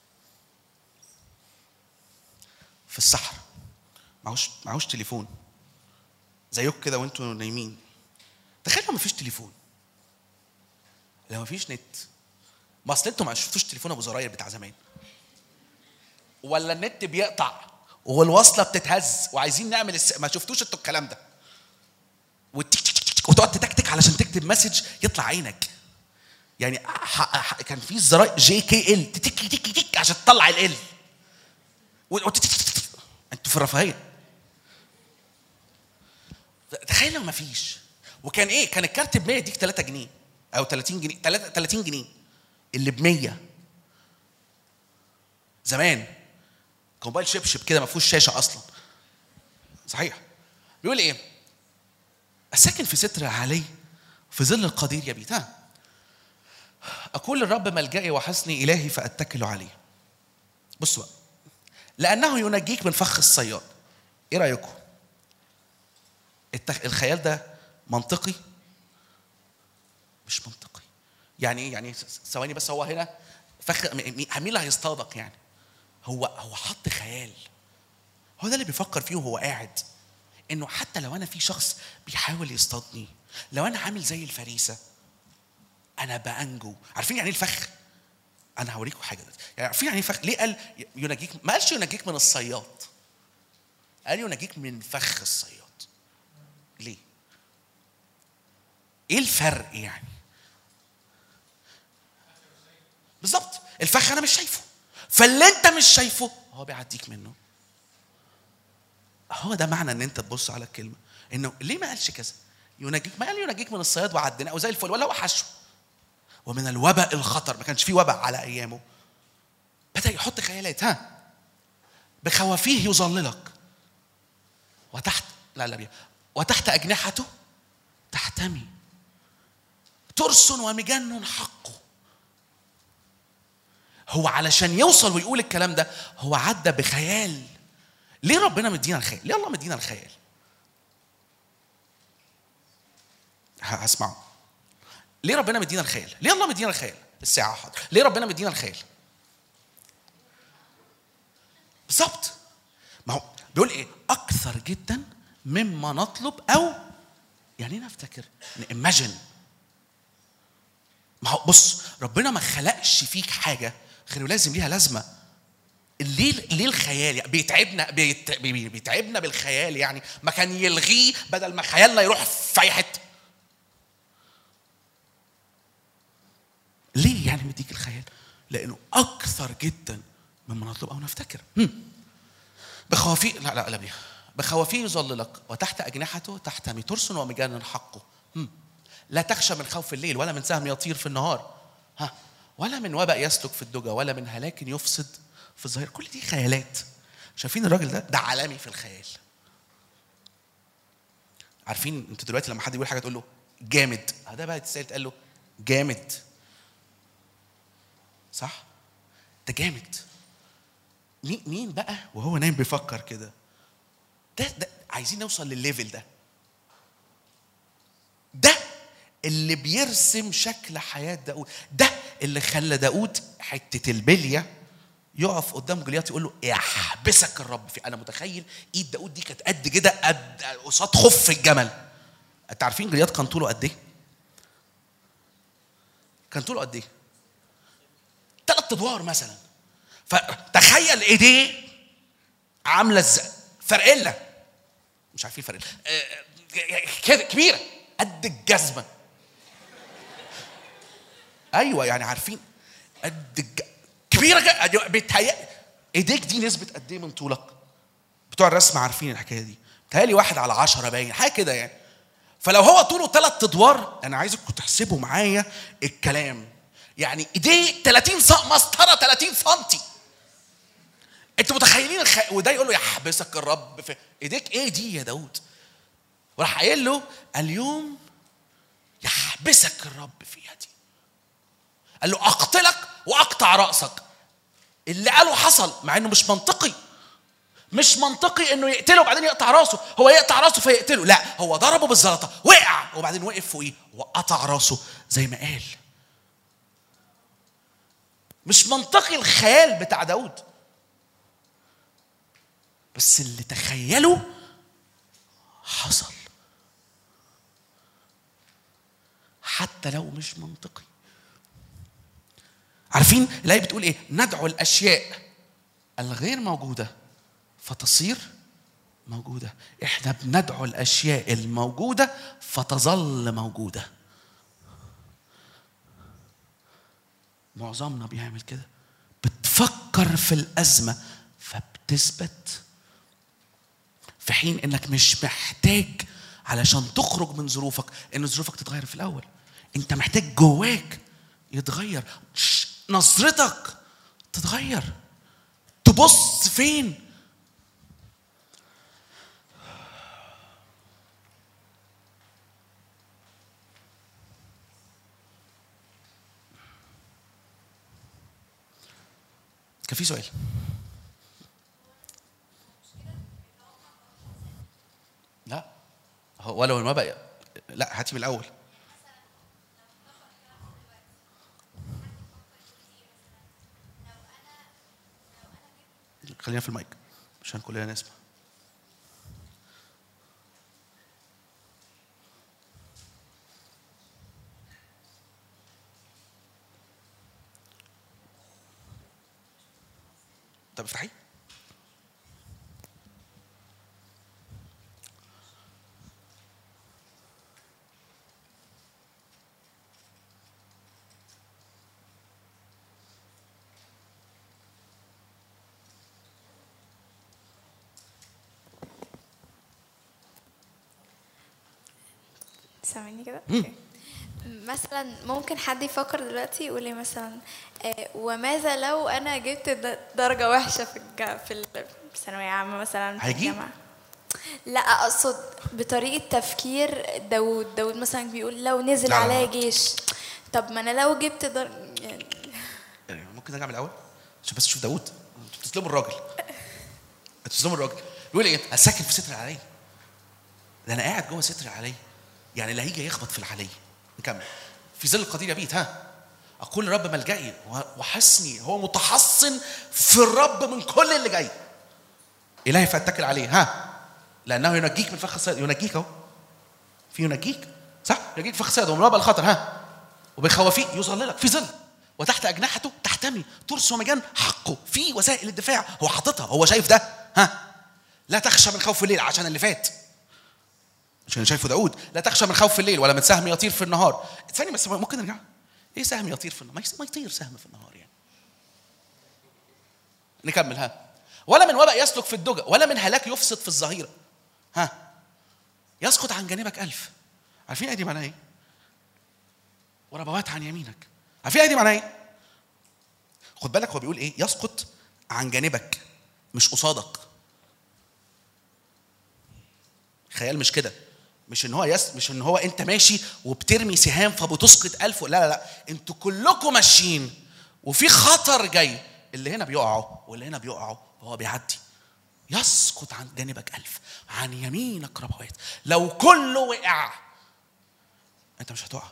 في الصحراء معهوش معهوش تليفون زيك كده وانتوا نايمين تخيل لو مفيش تليفون لو مفيش نت ما اصل انتوا ما شفتوش تليفون ابو زراير بتاع زمان ولا النت بيقطع والوصله بتتهز وعايزين نعمل الس... ما شفتوش انتوا الكلام ده والتك تك تك تك وتقعد تتكتك علشان تكتب مسج يطلع عينك يعني ح... ح... كان في زراير جي كي ال تك تك تك عشان تطلع ال ال انتوا في الرفاهيه تخيل لو ما فيش وكان ايه كان الكارت ب 100 يديك 3 جنيه او 30 جنيه 30 جنيه اللي ب 100 زمان كان موبايل شبشب كده ما فيهوش شاشه اصلا صحيح بيقول ايه الساكن في ستر علي في ظل القدير يبيت ها اقول الرب ملجئي وحصني الهي فاتكل عليه بصوا بقى لانه ينجيك من فخ الصياد ايه رايكم التخ... الخيال ده منطقي مش منطقي يعني ايه يعني س- ثواني بس هو هنا فخ م- مين مين اللي هيصطادك يعني هو هو حط خيال هو ده اللي بيفكر فيه وهو قاعد انه حتى لو انا في شخص بيحاول يصطادني لو انا عامل زي الفريسه انا بانجو عارفين يعني ايه الفخ انا هوريكم حاجه دلوقتي يعني عارفين يعني ايه فخ ليه قال ينجيك ما قالش ينجيك من الصياد قال ينجيك من فخ الصياد ليه ايه الفرق يعني بالظبط الفخ انا مش شايفه فاللي انت مش شايفه هو بيعديك منه هو ده معنى ان انت تبص على الكلمه انه ليه ما قالش كذا ينجيك ما قال ينجيك من الصياد وعدناه وزي الفل ولا وحشه ومن الوباء الخطر ما كانش فيه وباء على ايامه بدا يحط خيالات ها بخوافيه يظللك وتحت لا لا بيها وتحت اجنحته تحتمي ترس ومجن حقه هو علشان يوصل ويقول الكلام ده هو عدى بخيال ليه ربنا مدينا الخيال ليه الله مدينا الخيال ه- هسمعه ليه ربنا مدينا الخيال ليه الله مدينا الخيال الساعه حاضر ليه ربنا مدينا الخيال بالظبط ما هو بيقول ايه اكثر جدا مما نطلب او يعني نفتكر نيماجن ما هو بص ربنا ما خلقش فيك حاجه غير لازم ليها لازمه ليه ليه الخيال يعني بيتعبنا بيت بي- بيتعبنا بالخيال يعني ما كان يلغيه بدل ما خيالنا يروح في اي حته ليه يعني مديك الخيال لانه اكثر جدا مما نطلب او نفتكر هم. بخوافيه لا لا لا بيها بخوافيه يظللك وتحت اجنحته تحتمي ترس ومجان حقه هم. لا تخشى من خوف الليل ولا من سهم يطير في النهار ها ولا من وباء يسلك في الدجى ولا من هلاك يفسد في الظهير كل دي خيالات شايفين الراجل ده ده عالمي في الخيال عارفين انتوا دلوقتي لما حد يقول حاجه تقول له جامد اه ده بقى تسال تقول له جامد صح ده جامد مين مين بقى وهو نايم بيفكر كده ده ده عايزين نوصل للليفل ده ده اللي بيرسم شكل حياة داود ده اللي خلى داود حتة البلية يقف قدام جولياث يقول له يحبسك الرب في انا متخيل ايد داود دي كانت قد كده قد قصاد خف الجمل انت عارفين جولياث كان طوله قد ايه؟ كان طوله قد ايه؟ ثلاث ادوار مثلا فتخيل ايديه عامله ازاي فرقله مش عارفين فرقله آه، كده كبيره قد الجزمه ايوه يعني عارفين قد الج... كبيره جدا بتهيأ ايديك دي نسبه قد ايه من طولك بتوع الرسم عارفين الحكايه دي بتهيألي واحد على عشرة باين حاجه كده يعني فلو هو طوله ثلاث ادوار انا عايزكم تحسبوا معايا الكلام يعني ايديه 30 سم مسطره 30 سم انتوا متخيلين الخ... وده يقول له يحبسك الرب في ايديك ايه دي يا داود وراح قايل له اليوم يحبسك الرب في يدي قال له اقتلك واقطع راسك اللي قاله حصل مع انه مش منطقي مش منطقي انه يقتله وبعدين يقطع راسه هو يقطع راسه فيقتله لا هو ضربه بالزلطه وقع وبعدين وقف فوقيه وقطع راسه زي ما قال مش منطقي الخيال بتاع داود بس اللي تخيله حصل حتى لو مش منطقي عارفين الآية بتقول إيه؟ ندعو الأشياء الغير موجودة فتصير موجودة إحنا بندعو الأشياء الموجودة فتظل موجودة معظمنا بيعمل كده بتفكر في الأزمة فبتثبت في حين انك مش محتاج علشان تخرج من ظروفك ان ظروفك تتغير في الاول انت محتاج جواك يتغير ش- نظرتك تتغير تبص فين كان في سؤال لا هو ولو ما بقى لا هاتي من الاول خلينا في المايك عشان كلنا نسمع طب افتحي سامعني كده؟ أوكي. مثلا ممكن حد يفكر دلوقتي يقول لي مثلا آه، وماذا لو انا جبت د- درجه وحشه في الج- في الثانويه عامه مثلا في هيجيب؟ الجامعه لا اقصد بطريقه تفكير داود داود مثلا بيقول لو نزل لا، لا، عليا لا. جيش طب ما انا لو جبت در... يعني يعني ممكن نرجع من الاول عشان بس تشوف داوود انتوا بتظلموا الراجل انتوا بتظلموا الراجل بيقول ايه انا ساكن في ستر العلي ده انا قاعد جوه ستر العلي يعني اللي هيجي يخبط في العلي نكمل في ظل القدير يبيت ها اقول رب ملجئي وحصني هو متحصن في الرب من كل اللي جاي الهي فاتكل عليه ها لانه ينجيك من فخ الصيد ينجيك اهو في ينجيك صح ينجيك فخ الصيد ومن وباء الخطر ها وبخوافيه يظللك في ظل وتحت اجنحته تحتمي ترس ومجان حقه في وسائل الدفاع هو حاططها هو شايف ده ها لا تخشى من خوف الليل عشان اللي فات عشان شايفه داود لا تخشى من خوف الليل ولا من سهم يطير في النهار ثانية بس ممكن نرجع ايه سهم يطير في النهار ما يس- ما يطير سهم في النهار يعني نكمل ها ولا من وباء يسلك في الدجى ولا من هلاك يفسد في الظهيرة ها يسقط عن جانبك ألف عارفين ايه دي معناها ايه وربوات عن يمينك عارفين ايه دي معناها ايه خد بالك هو بيقول ايه يسقط عن جانبك مش قصادك خيال مش كده مش ان هو يس مش ان هو انت ماشي وبترمي سهام فبتسقط ألف لا لا لا انتوا كلكم ماشيين وفي خطر جاي اللي هنا بيقعوا واللي هنا بيقعوا وهو بيعدي يسقط عن جانبك ألف عن يمينك ربوات لو كله وقع انت مش هتقع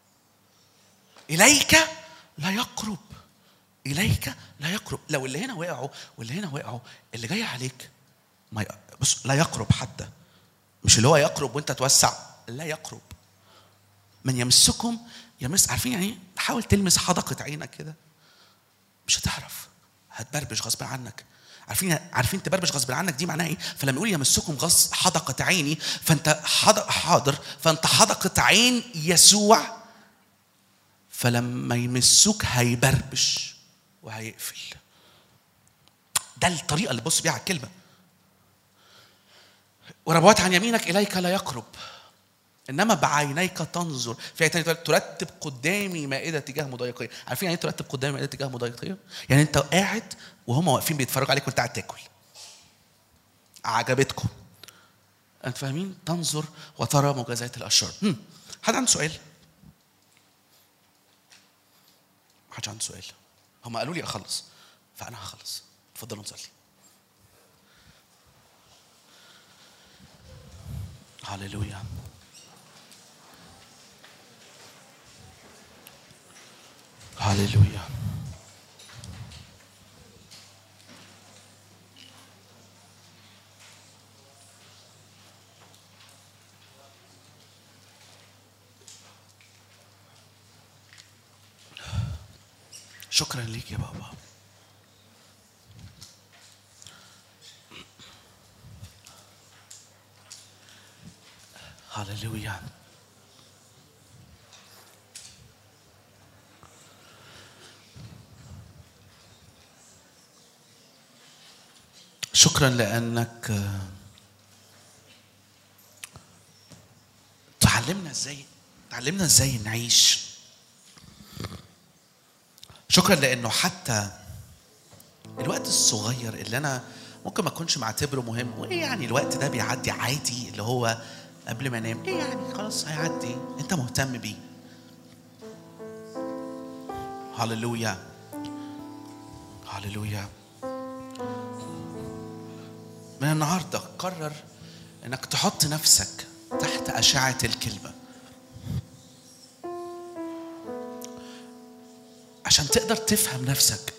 إليك لا يقرب إليك لا يقرب لو اللي هنا وقعوا واللي هنا وقعوا اللي جاي عليك ما ي... بص لا يقرب حتى مش اللي هو يقرب وانت توسع لا يقرب من يمسكم يمس عارفين يعني ايه حاول تلمس حدقة عينك كده مش هتعرف هتبربش غصب عنك عارفين عارفين تبربش غصب عنك دي معناها ايه؟ فلما يقول يمسكم غص حدقة عيني فانت حد- حاضر فانت حدقة عين يسوع فلما يمسوك هيبربش وهيقفل ده الطريقة اللي بص بيها على الكلمة وربوات عن يمينك إليك لا يقرب انما بعينيك تنظر في آية تانية تقول ترتب قدامي مائده تجاه مضايقيه عارفين يعني ايه ترتب قدامي مائده تجاه مضايقيه يعني انت قاعد وهم واقفين بيتفرجوا عليك وانت قاعد تاكل عجبتكم انت فاهمين تنظر وترى مجازات الاشرار هم. حد عنده سؤال حد عنده سؤال هم قالوا لي اخلص فانا هخلص اتفضلوا نصلي هللويا هللويا شكرا ليك يا بابا هللويا شكرا لانك آه، تعلمنا ازاي تعلمنا ازاي نعيش شكرا لانه حتى الوقت الصغير اللي انا ممكن ما اكونش معتبره مهم وايه يعني الوقت ده بيعدي عادي اللي هو قبل ما انام ايه يعني خلاص هيعدي انت مهتم بيه هللويا هللويا من النهارده قرر انك تحط نفسك تحت اشعه الكلمه عشان تقدر تفهم نفسك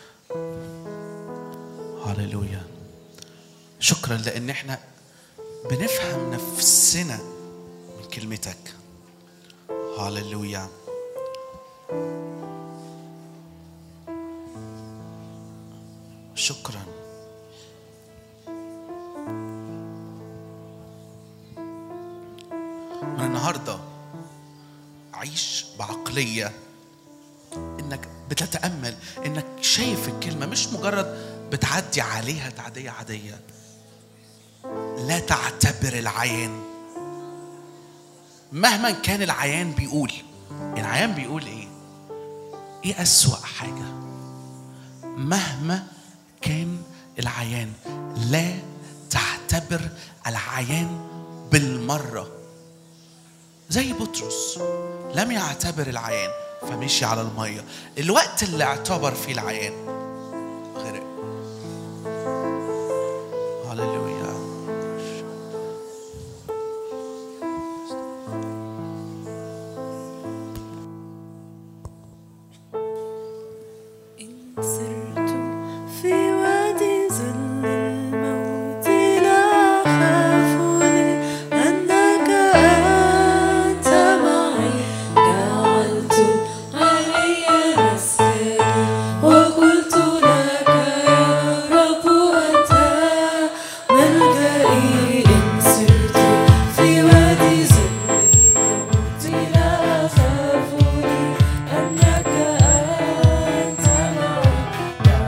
هللويا شكرا لان احنا بنفهم نفسنا من كلمتك هللويا شكرا من النهارده عيش بعقليه انك بتتامل انك شايف الكلمه مش مجرد بتعدي عليها تعديه عاديه لا تعتبر العيان مهما كان العيان بيقول العيان بيقول ايه ايه اسوا حاجه مهما كان العيان لا تعتبر العيان بالمره زي بطرس لم يعتبر العيان فمشي على الميه الوقت اللي اعتبر فيه العيان غرق هللويا إن سرت في وادي ظل الموت لا أخاف لأنك أنت معي جعلت علي مسكني وقلت لك يا رب أنت ملجئي إن سرت في وادي ظل الموت لا أخاف لأنك أنت معي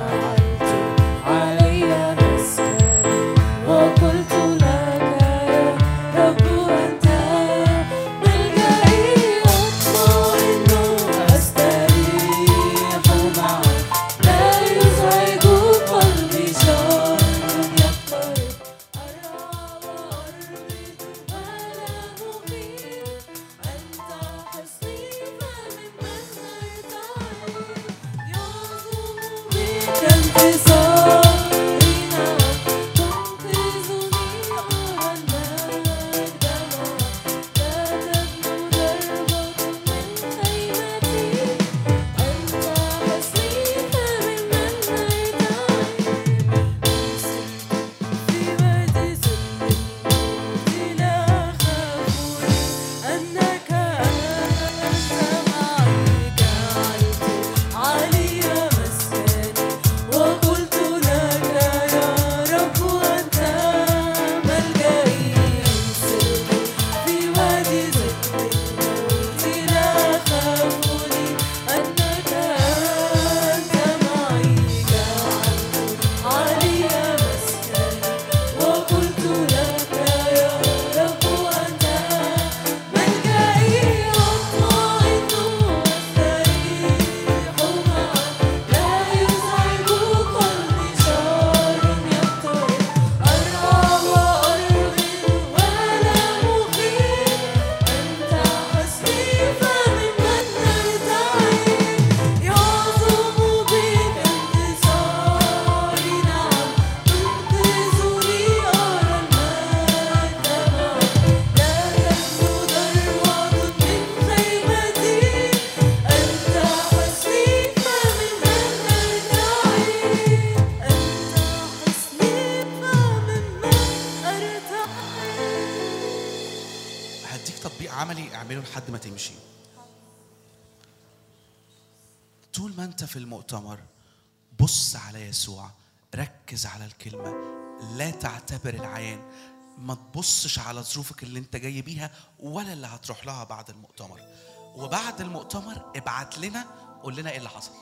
تعمله لحد ما تمشي طول ما انت في المؤتمر بص على يسوع ركز على الكلمة لا تعتبر العيان ما تبصش على ظروفك اللي انت جاي بيها ولا اللي هتروح لها بعد المؤتمر وبعد المؤتمر ابعت لنا قول لنا ايه اللي حصل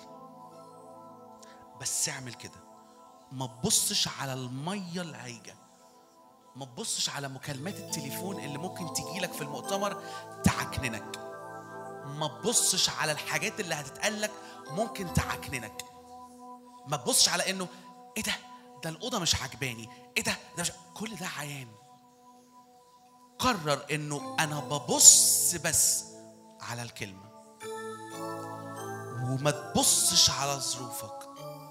بس اعمل كده ما تبصش على المية الهايجة ما تبصش على مكالمات التليفون اللي ممكن تجيلك في المؤتمر تعكننك ما تبصش على الحاجات اللي هتتقالك ممكن تعكننك ما تبصش على انه ايه ده ده الاوضه مش عجباني ايه ده ده مش كل ده عيان قرر انه انا ببص بس على الكلمه وما تبصش على ظروفك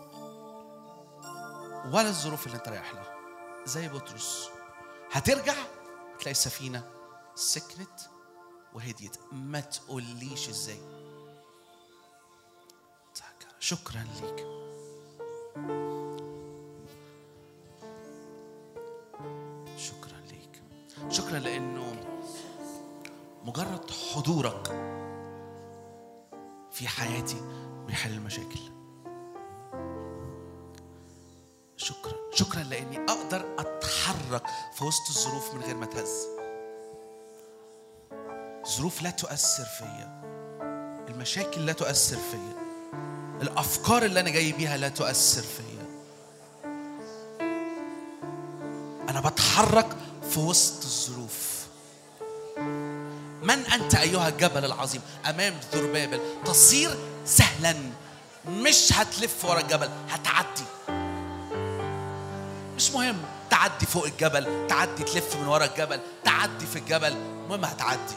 ولا الظروف اللي انت رايح لها زي بطرس هترجع تلاقي السفينه سكنت وهديت ما تقوليش ازاي شكرا ليك شكرا ليك شكرا لانه مجرد حضورك في حياتي بيحل المشاكل شكرا شكرا لاني اقدر اتحرك في وسط الظروف من غير ما اتهز ظروف لا تؤثر فيا المشاكل لا تؤثر فيا الافكار اللي انا جاي بيها لا تؤثر فيا انا بتحرك في وسط الظروف من انت ايها الجبل العظيم امام ذربابل تصير سهلا مش هتلف ورا الجبل هتعدي مش مهم تعدي فوق الجبل تعدي تلف من ورا الجبل تعدي في الجبل المهم هتعدي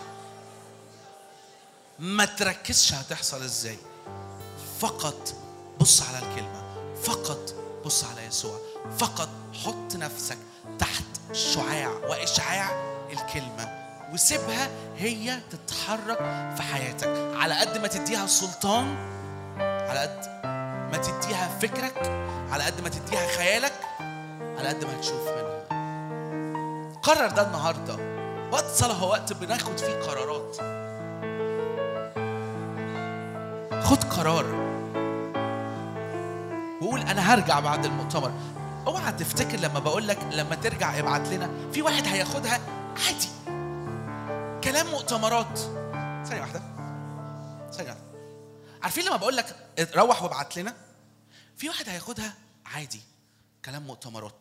ما تركزش هتحصل ازاي فقط بص على الكلمة فقط بص على يسوع فقط حط نفسك تحت شعاع وإشعاع الكلمة وسيبها هي تتحرك في حياتك على قد ما تديها سلطان على قد ما تديها فكرك على قد ما تديها خيالك على قد ما هتشوف منها قرر ده النهارده وقت صلاة هو وقت بناخد فيه قرارات خد قرار وقول انا هرجع بعد المؤتمر اوعى تفتكر لما بقول لك لما ترجع ابعت لنا في واحد هياخدها عادي كلام مؤتمرات ثانيه واحده ثانيه واحده عارفين لما بقول لك روح وابعت لنا في واحد هياخدها عادي كلام مؤتمرات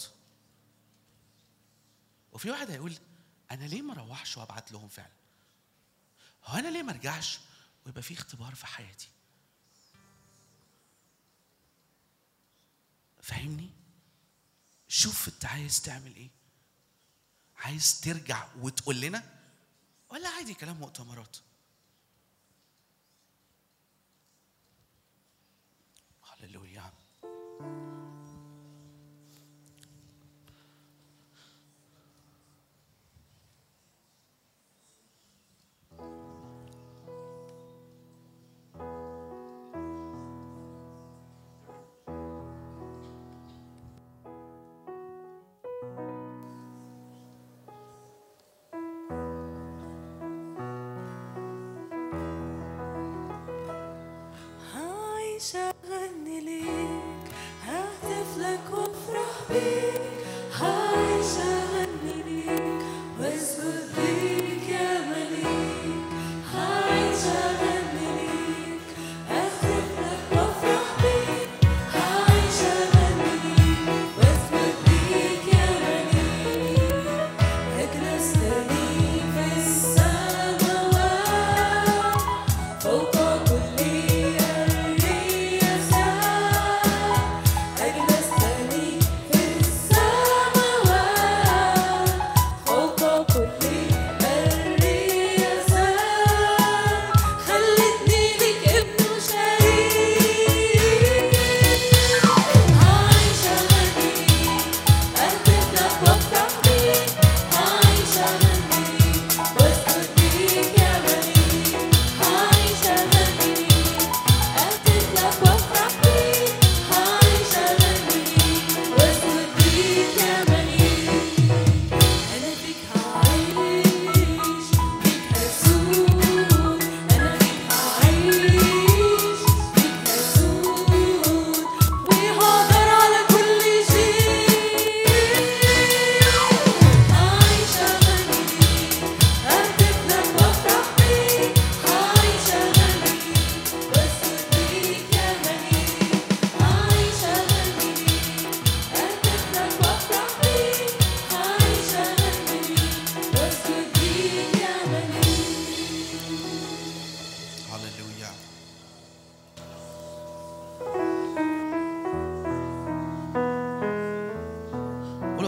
وفي واحد هيقول انا ليه ما اروحش وابعت لهم فعلا هو انا ليه ما ارجعش ويبقى في اختبار في حياتي فاهمني شوف انت عايز تعمل ايه عايز ترجع وتقول لنا ولا عادي كلام مؤتمرات هللويا عايشة أغني ليك ههتف لك وافرح بيك عايشة أغني ليك واسجد ليك يا مليك عايشة أغني ليك ههتف لك وافرح بيك عايشة أغني ليك واسجد ليك يا مليك أجلستني في السماوات فوق كل الرياح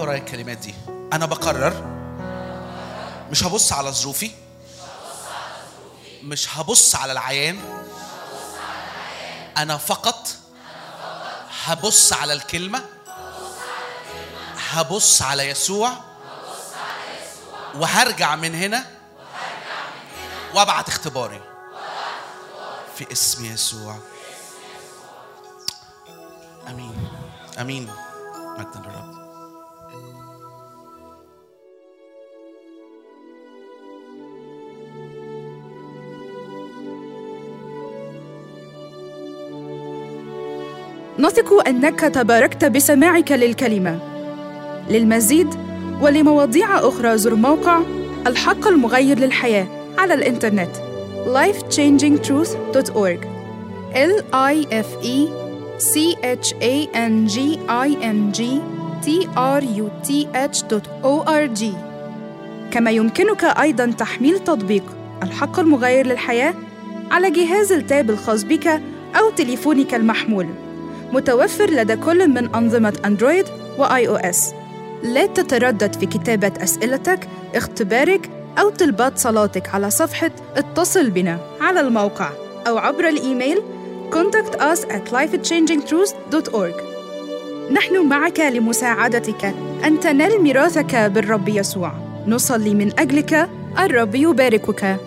ورايا الكلمات دي انا بقرر مش هبص على ظروفي مش هبص على العيان انا فقط هبص على الكلمه هبص على يسوع وهرجع من هنا وابعت اختباري في اسم يسوع امين امين مجدا للرب نثق انك تباركت بسماعك للكلمه للمزيد ولمواضيع اخرى زر موقع الحق المغير للحياه على الانترنت lifechangingtruth.org l i f e c h a n g i n g t r u t h o r g كما يمكنك ايضا تحميل تطبيق الحق المغير للحياه على جهاز التاب الخاص بك او تليفونك المحمول متوفر لدى كل من أنظمة أندرويد وآي أو إس. لا تتردد في كتابة أسئلتك، اختبارك أو طلبات صلاتك على صفحة اتصل بنا على الموقع أو عبر الإيميل contact us at lifechangingtruth.org نحن معك لمساعدتك أن تنال ميراثك بالرب يسوع نصلي من أجلك الرب يباركك